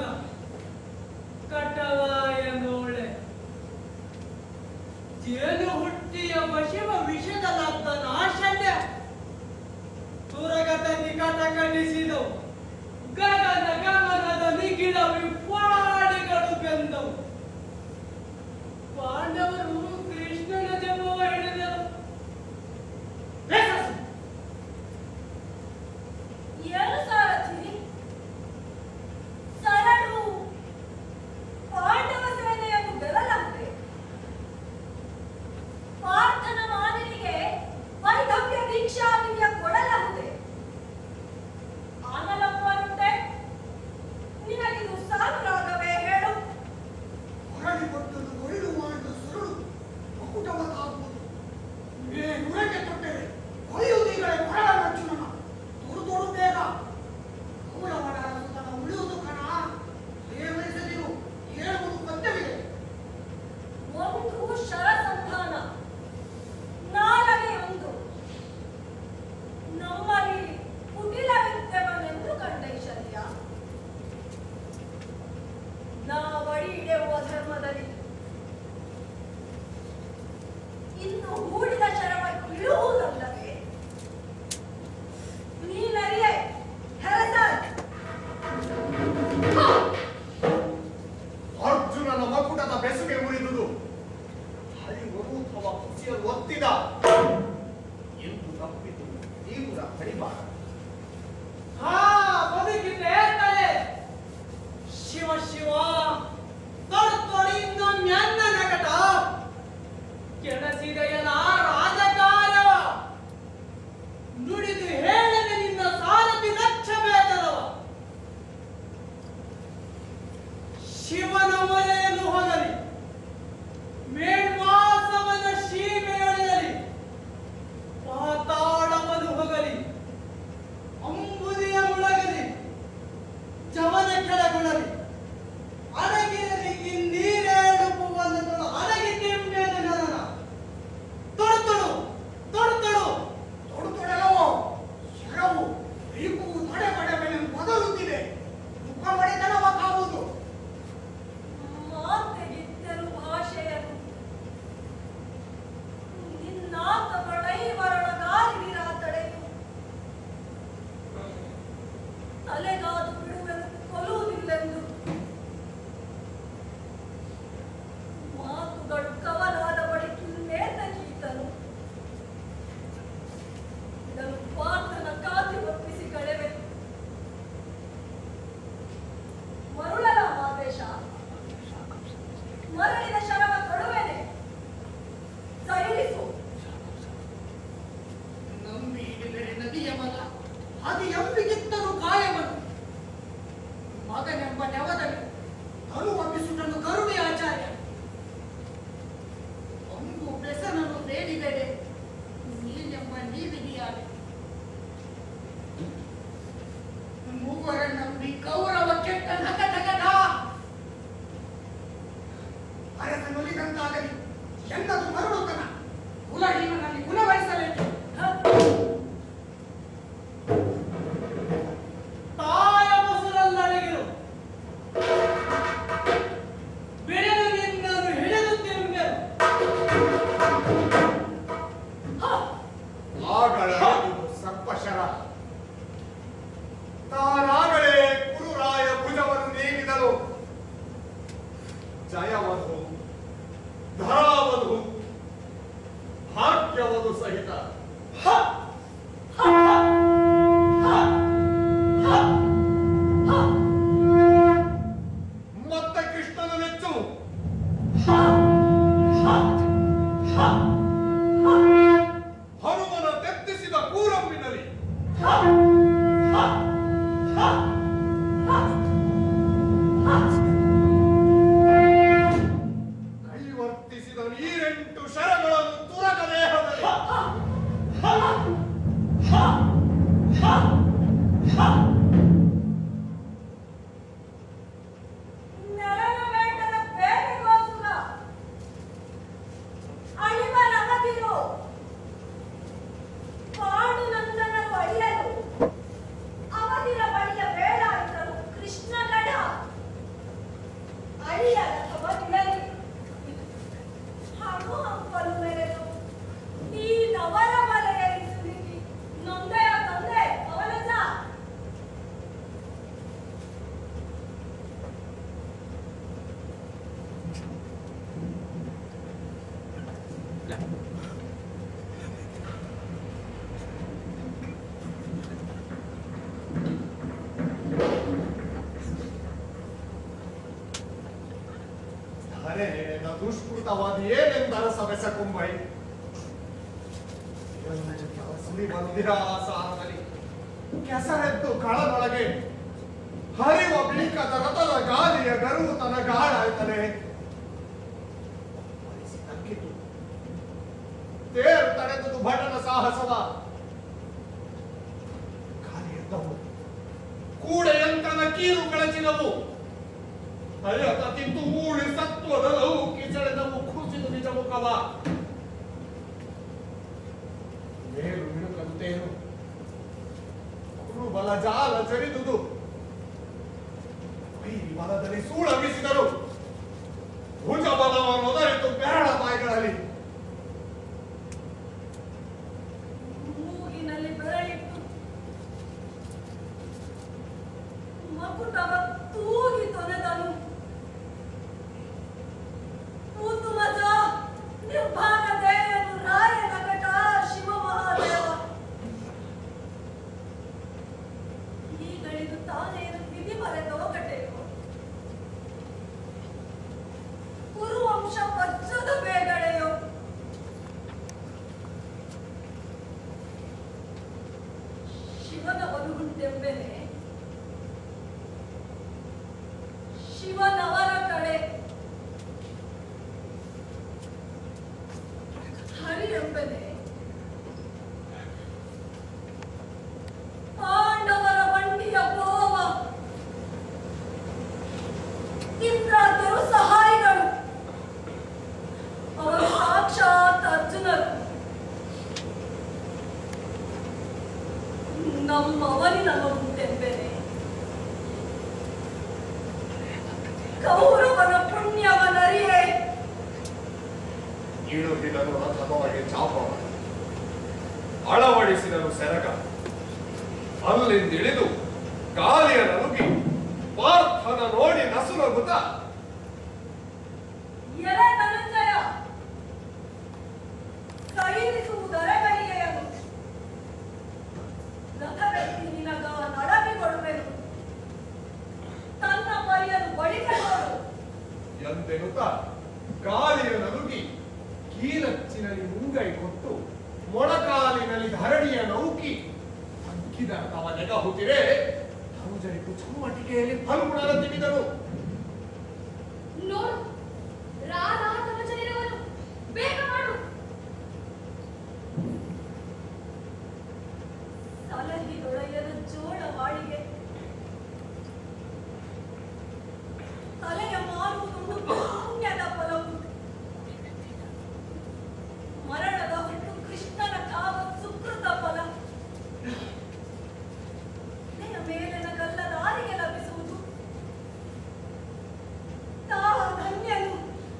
ಕಟವಾಯ ನೋಳೆ ಜೇನು ಹುಟ್ಟಿಯ ವಶಿವ ವಿಷದ ಲಬ್ಧ ನಾಶಲ್ಯ ತುರಗತ ನಿಕಟ ಕಣಿಸಿದವು ಗಗನ ಗಮನದ ನಿಗಿಡ ವಿಪ್ವಾಡಿಗಳು ಬೆಂದವು ಪಾಂಡವರು ಕೃಷ್ಣ ತಲೆಗಾದು ಬಿಡುವೆನು ಕೊಲ್ಲುವುದಿಲ್ಲೆಂದು ಮಾತುಗಳು ಕವಲಾದ ಬಳಿಕ ನೇತಗೀತನು ಇದನ್ನು ಪಾತ್ರನ ಕಾದಿ ಒಪ್ಪಿಸಿ ಕಳೆವೆ ಮರುಳಲ ಮಾದೇಶ ಮರಳಿದ ಶರವ ಕೊಡುವೆನೆ ಸೈರಿಸು ನಂಬಿ ಹಿಡಿದರೆ ನದಿಯ ಮಗ ಅದು ಎಂಬಿಗಿತ್ತನು ಕಾಯವನು ಮಗನೆಂಬ ನೆವದಲ್ಲಿ ಅನುಭವಿಸುವುದನ್ನು ಕರುಣೆ ಆಚಾರ್ಯ ಒಂದು ಬೆಸನನ್ನು ಬೇಡಿದರೆ ನೀನೆಂಬ ನೀವಿದೆಯಾದೆ ಮೂವರ ನಂಬಿ ಕೌರವ ಕೆಟ್ಟ ನಗ ನಗದ ಅರಸನೊಲಿದಂತಾಗಲಿ ಎನ್ನದು ಮರಳುತನ ಕುಲಹೀನನಲ್ಲಿ ಗುಣವಹಿಸಬೇಕು ತಾಯ ಮೊಸರಲ್ಲಡಗಿರು ಬೆಳೆದು ನಿನ್ನನ್ನು ಹಿಡಿದು ತಿರುಮೆರು ಆಗಳ ಸರ್ಪಶರ ತಾನಾಗಲೇ ಕುರುರಾಯ ಭುಜವನ್ನು ನೀಡಿದನು ಜಯವಧು ಧರಾವಧು ಭಾಗ್ಯವಧು ಸಹಿತ ಮತ್ತೆ ಕೃಷ್ಣನ ನೆಚ್ಚು ಹನುಮನ ತೆತ್ತಿಸಿದ ಕೂರಂಬಿನಲ್ಲಿ ಕೈವರ್ತಿಸಿದ ನೀರೆಂಟು ಶರಗಳನ್ನು ತುರಗ ದೇಹದಲ್ಲಿ ನೆರಳು ಬೇಟದ ಬೇಟೆಗೋಸ್ಕರ ಅಳಿವ ನಗದಿರು ಪಾಂಡುನಂದನರು ಅಳಿಯಲು ಅವಧಿರ ಬಳಿಯ ಬೇಡಾಯಿತರು ಕೃಷ್ಣಗಡ ಅಳಿಯ ರಥವನ್ನಿಡಲಿ ಹಣ್ಣು ಹಂಪಲು ಮೆರೆದು ಈ ನವರ ಮಲೆಯಲ್ಲಿ ಸಿಲುಕಿ ನೊಂದೆಯ ತಂದೆ ಅವನಜ ಧರೆ ನೆನೆದ ದುಷ್ಕೃತವಾದ ಏನೆಂದರ ಸವೆಸ ಕುಂಬೈ ಸುರಿಬಂದಿರಾಸಾರದಲ್ಲಿ ಕೆಸರೆದ್ದು ಕಳದೊಳಗೆ ಹರಿವ ಬೀಕದ ರಥದ ಗಾಲಿಯ ಗರುವು ತನ ಗಾಳಾಯ್ತದೆ ತಗ್ಗಿತು ತೇರು ತಡೆದುದು ಭಟನ ಸಾಹಸವ ಗಾಲಿ ಎದ್ದವು ಕೂಡೆಯಂತನ ಕೀರು ಕಳಚಿದವು ಅಯ್ಯತ ತಿಂತು ಮೂಳಿ ಸತ್ವದಲವು ಕಿಚಳೆದವು ಕುಸಿದು ನಿಜ ಮುಖವ ಮೇಲು ಮಿಣುಕಂತೇನು ಕುರುಬಲ ಜಾಲ ಜರಿದುದು ವೈರಿ ಬಲದಲ್ಲಿ ಸೂಳಮಿಸಿದರು ಭುಜ ಬಲವನ್ನು ಒದರಿತು ಬೆರಳ ಬಾಯಿಗಳಲ್ಲಿ ಮೂಗಿನಲ್ಲಿ ಬೆರಳಿಟ್ಟು ಮಕುಟವ ತೂಗಿ ತೊನೆದನು ಕೂತು ಮಜ ನಿರ್ಭಾಗ ದೇಯನು ರಾಯ ನಗಟ ಶಿವ ಮಹಾದೇವ ಈಗಳಿದು ತಾನೇನು ವಿಧಿ ಮರೆತವ ಕಟೆಯೋ ಕುರುವಂಶ ವಜ್ರದ ಬೇಗಡೆಯೋ ಶಿವನ ಒಲುಗುಂಟೆಂಬೆನೆ ಶಿವನವರ ಕಡೆ ಹರಿ ಎಂಬೆನೆ ಪಾಂಡವರ ಬಂಡಿಯ ಗೋವ ಇಂದ್ರಾದ್ಯರು ಸಹಾಯಿಗಳು ಅವರು ಸಾಕ್ಷಾತ್ ಅರ್ಜುನರು ನಮ್ಮವನಿನ ಮಗುಂಟೆಂಬೆನೆ ಕೌರವನ ಪುಣ್ಯವನರಿಯೇ ಇಳುಹಿದನು ರಥದೊಳಗೆ ಚಾಪವ ಅಳವಡಿಸಿದನು ಸೆರಗ ಅಲ್ಲಿಂದಿಳಿದು ಗಾಲಿಯ ಪ್ರಭುತ ಎಲೆ ಧನಂಜಯ ಕೈರಿಸುವುದರಗೈಯೆಯನು ರಥವೆತ್ತಿ ನಿನಗ ನಡವಿ ಕೊಡುವೆನು ತನ್ನ ಪರಿಯನ್ನು ಬಡಿಸೋಡು ಎಂತೆನ್ನುತ್ತ ಗಾಳಿಯ ನಲುಗಿ ಕೀಲಚ್ಚಿನಲ್ಲಿ ಮುಂಗೈ ಕೊಟ್ಟು ಮೊಳಕಾಲಿನಲ್ಲಿ ಧರಣಿಯ ನೌಕಿ ಅಂಕಿದ ತವ ನೆಗಹುತ್ತಿರೆ ಧನುಜರಿಗೂ ಚಮ್ಮಟಿಕೆಯಲ್ಲಿ ಫಲ್ಗುಣನ ತಿವಿದನು ನೋಡು ರಾಧಾತನ ಜನರವನು ಬೇಗ ಮಾಡು ಸಲಹಿದೊಡೆಯನ ಜೋಳ ವಾಳಿಗೆ ತಲೆಯ ಮಾರುವುದುಂಡು ಪುಣ್ಯದ ಫಲವು ಮರಣದ ಹೊತ್ತು ಕೃಷ್ಣನ ಕಾವ ಸುಕೃತ ಫಲ ನೆಯ ಮೇಲಿನ ಗಲ್ಲ ದಾರಿಗೆ ಲಭಿಸುವುದು ತಾ ಧನ್ಯನು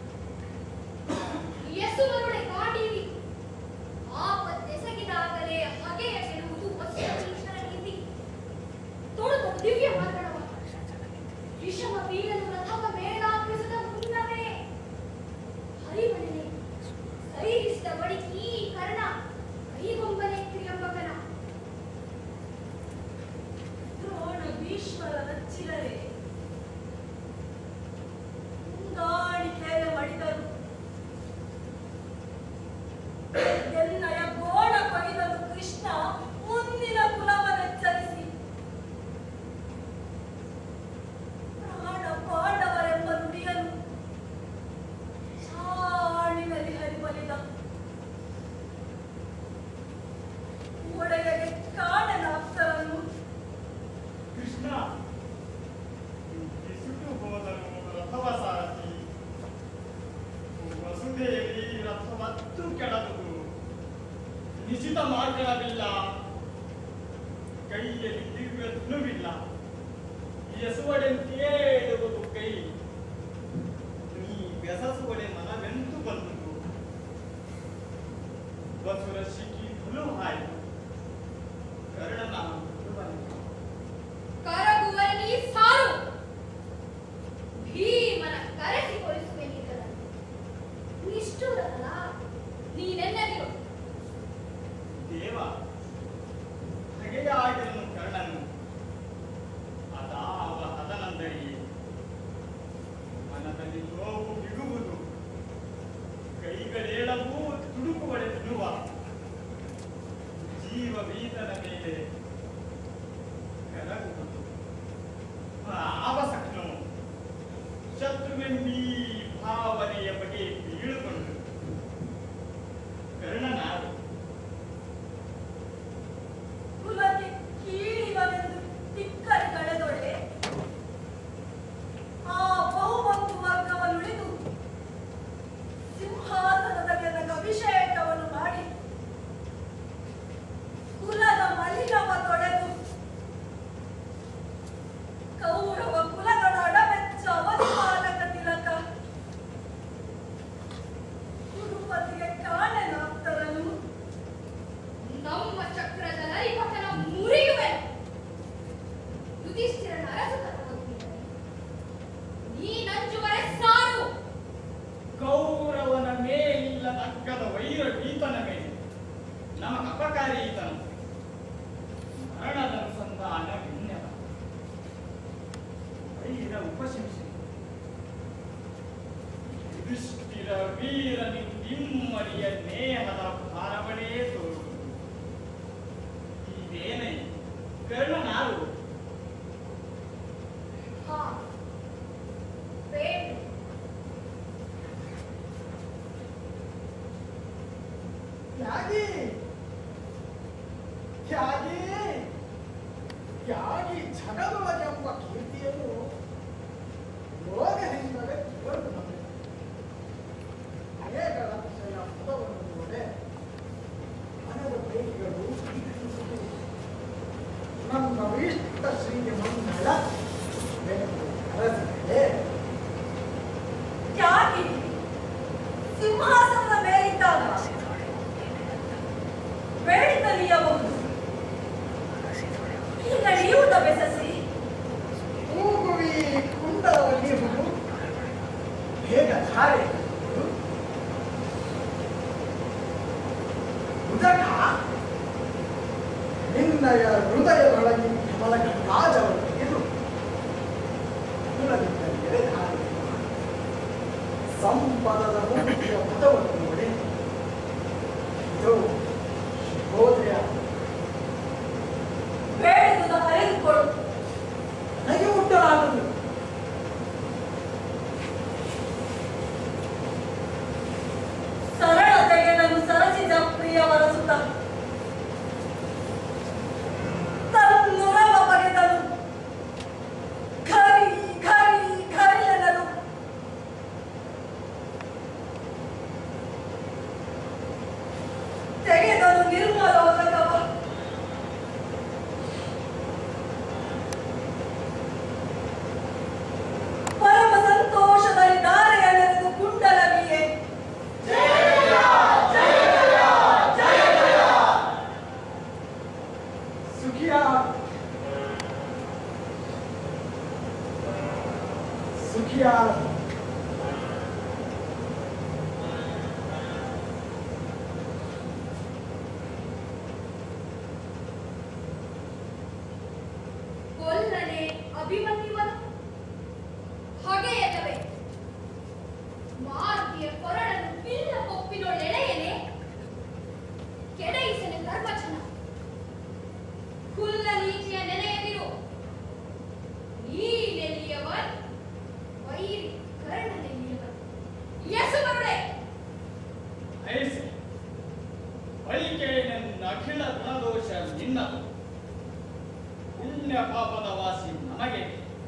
ಎಸುವರುಡೆ ಕಾಡೀರಿ ಆಪತ್ತೆಸಗಿದಾಗಲೇ ಹಗೆಯ ಕೆಡುವುದು ವಸ್ತ್ರಭೀಷಣ ನೀತಿ ತೊಡಕು ದಿವ್ಯ ಮಾರ್ಗಣವ ವಿಷಮ ಬೀಳಲು ರಥವ ಮೇಲಾಗ್ರಿಸಿದ ಮುನ್ನವೇ ಹರಿವಣನೆ ಸೈರಿಸಿದ ಬಳಿ ಈ ಕರ್ಣ ಕೈಗೊಂಬನೆ ತ್ರಿಯಂಬಕನ ದ್ರೋಣ ಭೀಷ್ಮರ ನಚ್ಚಿದರೆ ಮುಂದಾಡಿಕೆಯ ಮಡಿದರು ಎನ್ನಯ ಗೋಣ ಕೊಯ್ದನು ಕೃಷ್ಣ ಮುಂದಿನ ಕುಲವನೆಚ್ಚರಿಸಿ ಪ್ರಾಣ ಪಾಂಡವರೆಂಬ ನುಡಿಯನು ಚಾಳಿನಲ್ಲಿ ಹರಿಬಲಿದ ಒಡೆಯಗೆ ಕಾಣನಾಗ್ತರನ್ನು ಕೃಷ್ಣ ಸುಟ್ಟು ಹೋದನು ರಥವ ಸಾರಥಿ ವಸುದೇವಿ ರಥವತ್ತು ಕೆಳದುದು ನಿಶಿತ ಮಾರ್ಗವಿಲ್ಲ ಕೈಯಲ್ಲಿ ದಿವ್ಯ ಧನುವಿಲ್ಲ ಎಸುವಡೆಂತೆಯೇ ಇಡುವುದು ಕೈ ನೀ ಬೆಸಸುವಡೆ ಮನವೆಂತು ಬಂದುದು ಬಸುರ ಶಿಖಿ ಹುಲು ಹಾಯ್ತು ಕರ್ಣನ ಮೃದುವನಿತು. ಕರಗುವನಿ ಸಾರು ಭೀಮನ ಕರೆಸಿಗೊಳಿಸುವೆ ನೀಗಲ ನಿಷ್ಠುರಲ್ಲ ನೀನೆನ್ನದಿರು ದೇವ ಹಗೆಯಾಗಿರನು ಕರ್ಣನು ಅದಾವ ತದನಂದರಿಯೇ ಮನದಲ್ಲಿ ನೋವು ಬಿಡುವುದು ಕೈಗಳೇಳವೂ ತುಡುಕುವಡೆ ತಿನ್ನುವ ಜೀವ ಬೀತನ ಮೇಲೆ ಕರಗುವುದು ಆವಸಕ್ನು ಶತ್ರುವೆಂಬೀ ಭಾವನೆಯ ಬಗೆ ಬೀಳುಕೊಂಡು ಕರ್ಣನಾಡು ಕುಲಕ್ಕೆ ಕೀಳಿವನೆಂದು ತಿಕ್ಕರಿ ಕಳೆದೊಡೆ ಆ ಬಹುಮಂತು ವರ್ಗವನ್ನುಳಿದು ಸಿಂಹಾಸನದ ಕೆಳಗೆ ಅಭಿಷೇಕವನ್ನು ಮಾಡಿ ಕುಲದ ಮಲಿನವ ತೊಡೆದು ಕೌರವ ಕುಲಗಳ ಅಡವೆಚ್ಚ ಅವಧಿಪಾಲಕ ತಿಲಕ ಕುರುಪತಿಗೆ ಕಾಣೆನಾಗ್ತರನು ನಮ್ಮ ಚಕ್ರದ ನರಿಪತನ ಮುರಿಯುವೆ ಯುಧಿಷ್ಠಿರನ ಅರಸುತನ ಹೊಂದಿದರೆ ನೀ ನಂಜುವರೆ ಸಾರು ಕೌರವನ ಮೇಲಿಲ್ಲದ ಅಗ್ಗದ ವೈರ ಈತನ ಮೇಲೆ ನಮಗ ಅಪಕಾರಿ ಈತನು ಮರಣದ ಅನುಸಂಧಾನ ವಿನ್ಯದ ವೈರ ಉಪಶಂಸೆ ಯುಧಿಷ್ಠಿರ ವೀರನಿ ನಿಮ್ಮರಿಯ ನೇಹದ ಭಾರವಣೇ ತೋರುವುದು ಇದೇನೇ ಕರ್ಣನಾರು ಹಾ ಬೇಡ ತ್ಯಾಗಿ ತ್ಯಾಗಿ ತ್ಯಾಗಿ ಜಗದೊಳಗೆಂಬ ಕೀರ್ತಿಯನ್ನು ಯೋಗದಿಂದಲೇ ತಿಳಿದು ಬಂದಿದೆ ಅನೇಕರ ವಿಷಯ ಪದವನ್ನು ನೋಡೆ ಮನದ ಬೈಕಿಗಳು ಪ್ರೀತಿಸುತ್ತಿವೆ. ನಮ್ಮ ಇಷ್ಟ ಶ್ರೀಗೆ ಮಂಗಳ ಅರಸಿದೆ ತ್ಯಾಗಿ ಸಿಂಹಾಸನದ ಮೇಲಿದ್ದಾಗ ಬೇಡಿದಲಿಯಬಹುದು ಈಗ ನೀವು ಬೆಸಸಿ ಮೂಗುವಿ ಕುಂಡಲದಲ್ಲಿ ಸುಖಿಯಾರ ಕೊಲ್ಲನೆ ಅಭಿಮನ್ಯುವನು ಹೊಗೆಯಲ್ಲವೇ ಮಾರ್ಗಿಯ ಕೊರಳನ್ನು ಪಿಲ್ಲ ಕೊಪ್ಪಿನೊಳೆಳೆಯನೆ ಕೆಡಯಿಸನೆ ಧರ್ಮಚನ ಹುಲ್ಲ ನೀತಿಯ ನೆನೆಯದಿರು ನೀನೆಲ್ಲಿಯವನ್ ವೈರಿ ಕರ್ಣನೆಲ್ಲಿಯವನ್ ಎಸುಬರುಡೆ ಐಸಿ ಬಳಿಕೆಯನೆನ್ನ ಅಖಿಲ ಗುಣದೋಷ ನಿನ್ನದು ಪುಣ್ಯ ಪಾಪದ ವಾಸಿ ನಮಗೆ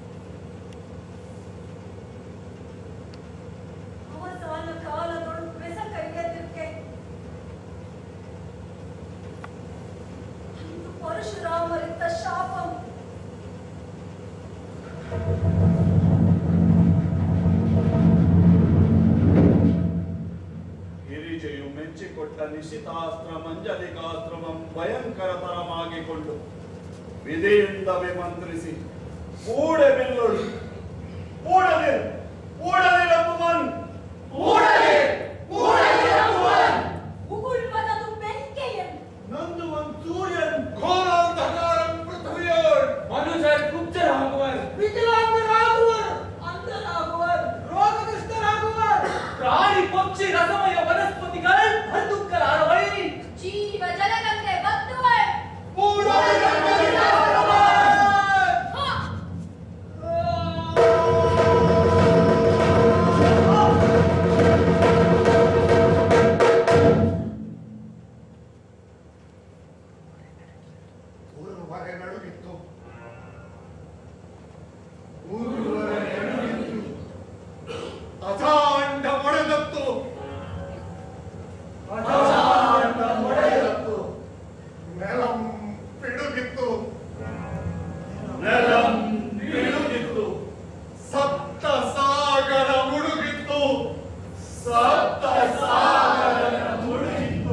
ಅವಸಾನ ಕಾಲದೊಳು ಬೆಸ ಕೈಗೆದ್ದಕ್ಕೆ ಅಂದು ಪರಶುರಾಮರಿದ್ದ ಶಾಪಂ ಗಿರಿಜೆಯು ಮೆಚ್ಚಿಕೊಟ್ಟ ನಿಶಿತಾಸ್ತ್ರ ಮಂಜಲಿಕಾಸ್ತ್ರವಂ ಭಯಂಕರತರಮಾಗಿಕೊಂಡು ವಿಧಿಯಿಂದ ವಿಮಂತ್ರಿಸಿ ಕೂಡೆ ಬಿಲ್ಲೊಳು ಕೂಡದೆ ಕೂಡದೆ ರಘುಮನ್ ಕೂಡದೆ ಕೂಡದೆ ರಘುಮನ್ ಉಗುಳ್ವನದು ಬೆಂಕೆಯನ್ ನಂದು ಒಂದು ಸೂರ್ಯನ್ ಘೋರಾಂಧಕಾರಂ ಪೃಥ್ವಿಯೋರ್ ಮನುಜರ್ ಕುಬ್ಜರಾಗುವರು ವಿಕಲಾಂಗರಾಗುವರು ಅಂಧರಾಗುವರು ರೋಗಗ್ರಸ್ತರಾಗುವರು ಪ್ರಾಣಿ ಪಕ್ಷಿ ರಸಮಯ ವನಸ್ಪತಿಗಳು ಬಂದುಕ್ಕರಾರ ವೈರಿ ಜೀವ ಜಲಗಂಗೆ ಬತ್ತುವಳ್ ಹಾ ಊರುವರೆ ನಡುಗಿತ್ತು ಊರುವರೆ ನಡುಗಿತ್ತು ಅಜಾಂಡ ಮೊಳೆದತ್ತು ಅಜಾಂಡ ಮೊಳೆದತ್ತು ನೆಲಂ ಪಿಡುಗಿತ್ತು ನೆಲಂ ಪಿಡುಗಿತ್ತು ಸಪ್ತ ಸಾಗರ ಮುಳುಗಿತ್ತು ಸಪ್ತ ಸಾಗರ ಮುಳುಗಿತ್ತು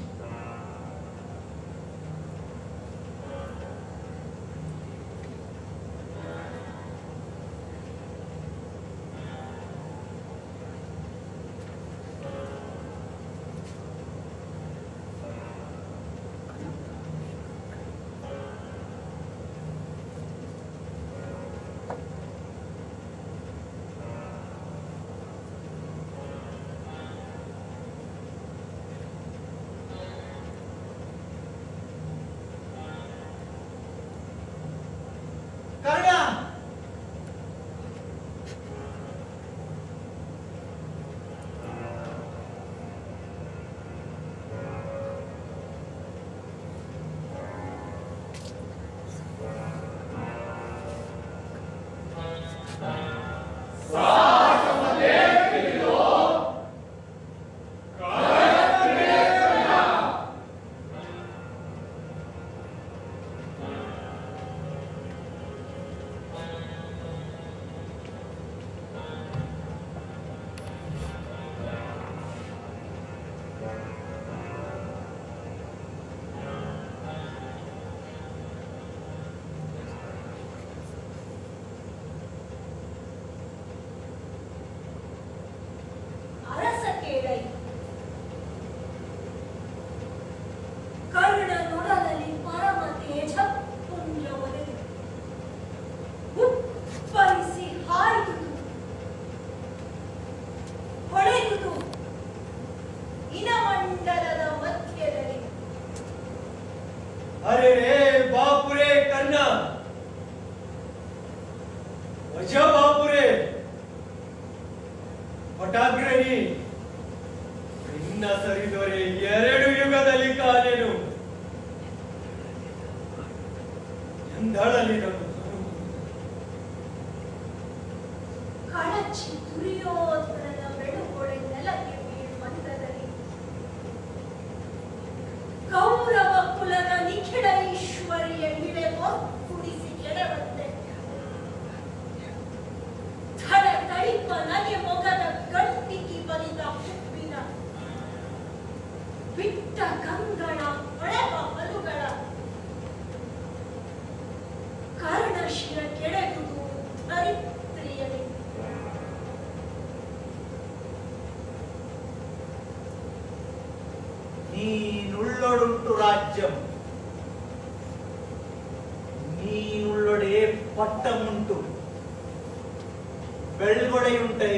ಕರ್ಣ ಅರಸ ಕೇಳೈ ಕರ್ಣ ನೊಡಲಲ್ಲಿ ಪರಮ ತೇಜ ಪುಂಜ ಒದಗಿ ಉಪ್ಪರಿಸಿ ಹಾರಿದುದು ಹೊಳೆದುದು ಇನಮಂಡಲದ ಮಧ್ಯದಲ್ಲಿ ಅರೆ ರೇ ಬಾಪುರೇ ಕರ್ಣ ವಜ ಬಾಪುರೇ ಪಟಾಗ್ರಹಿ ನಿನ್ನ ಸರಿದೊರೆ ಎರಡು ಯುಗದಲ್ಲಿ ಕಾಣೆನು ಎಂದಳಲಿ ನಮ್ಮ ಕಳಚಿ ದುರ್ಯೋಧನನ ಬೆಳುಗೊಳೆ ನೆಲಕ್ಕೆ ಬೀಳುವಂತದಲ್ಲಿ ಕೌರವ ಕುಲದ ನಿಖಿಳ ಈಶ್ವರಿಯ ಇಳೆ ಕುಡಿಸಿ ಕೆಡವಂತೆ ಥಳ ತಳಿಪ ನಗೆ ಮೊಗದ ಗಂಟಿಗೆ ಬಲಿದ ಹುಬ್ಬಿನ ಬಿಟ್ಟ ಗಂಗಳ ಹೊಳೆವ ಹಲುಗಳ ಕರ್ಣಶಿರ ಕೆಳಗುದು ಧರಿತ್ರಿಯಲಿ ನೀನುಳ್ಳೊಡುಂಟು ರಾಜ್ಯಂ ನೀನುಳ್ಳೊಡೆ ಪಟ್ಟಮುಂಟು ಬೆಳ್ಗೊಡೆಯುಂಟೈ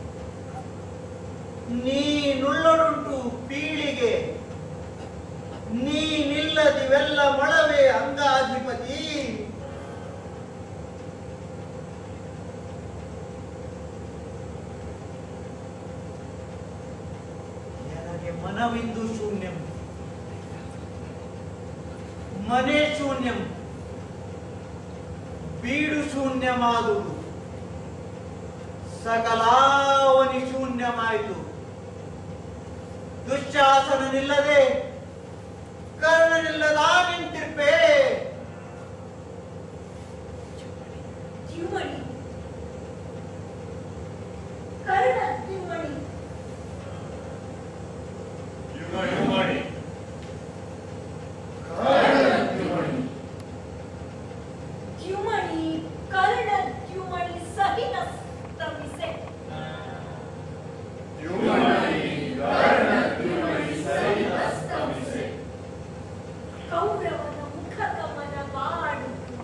ನೀನುಳ್ಳೊಡುಂಟು ಪೀಳಿಗೆ ನೀನಿಲ್ಲದಿವೆಲ್ಲ ಮೊಳವೆ ಅಂಗಾಧಿಪತಿ ನನಗೆ ಮನವಿಂದು ಶೂನ್ಯಂ ಮನೆ ಶೂನ್ಯಂ ಬೀಡು ಶೂನ್ಯಮಾದುದು ಸಕಲಾವನಿ ಶೂನ್ಯಮಾಯಿತು ದುಶ್ಶಾಸನನಿಲ್ಲದೆ ಕರ್ಣನಿಲ್ಲದ ನಿಂತಿರ್ಪೇ ದ್ಯುಮಣಿ ಕರ್ಣ ದ್ಯುಮಣಿ ಯುಮಣಿ ಕಾರಣದ್ಯುಮಣಿ ದ್ಯುಮಣಿ ಕರ್ಣ ದ್ಯುಮಣಿ ಸಹಿತ ಸ್ತಂಭಿಸೆ ಯುಮಣಿ ಕಾರಣದ್ಯುಮಣಿ ಸಹಿತ ಸ್ತಂಭಿಸೆ ಕೌರವನ ಮುಖ ಕಮಲ ಬಾಡು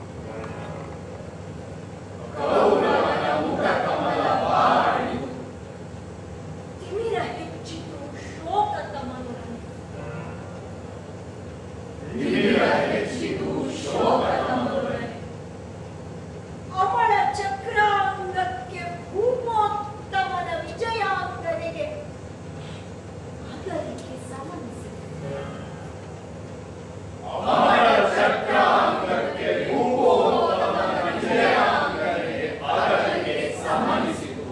ಕೌರವನ ಮುಖ ಕಮಲ ಬಾಡಿ ತಿಮಿರ ಹೆಚ್ಚಿತು ಶೋಕ ತಮನೊಡನೆ ತಿಮಿರ ಹೆಚ್ಚಿತು ಶೋಕ ತಮೊಡನೆ. ಅವಳ ಚಕ್ರಾಂಗಕ್ಕೆ ಭೂಮೋತ್ತಮನ ವಿಜಯಾಂಗನೆಗೆ ಅದರಿಗೆ ಸಮನಿಸಿತು ಅಮರ ಚಕ್ರಾಂಗಕ್ಕೆ ಭೂಗೋತ್ತಮನ ವಿಜಯಾಂಗನೆ ಅದರಿಗೆ ಸಮ್ಮನಿಸಿತು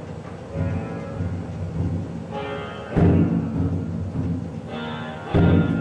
ಿ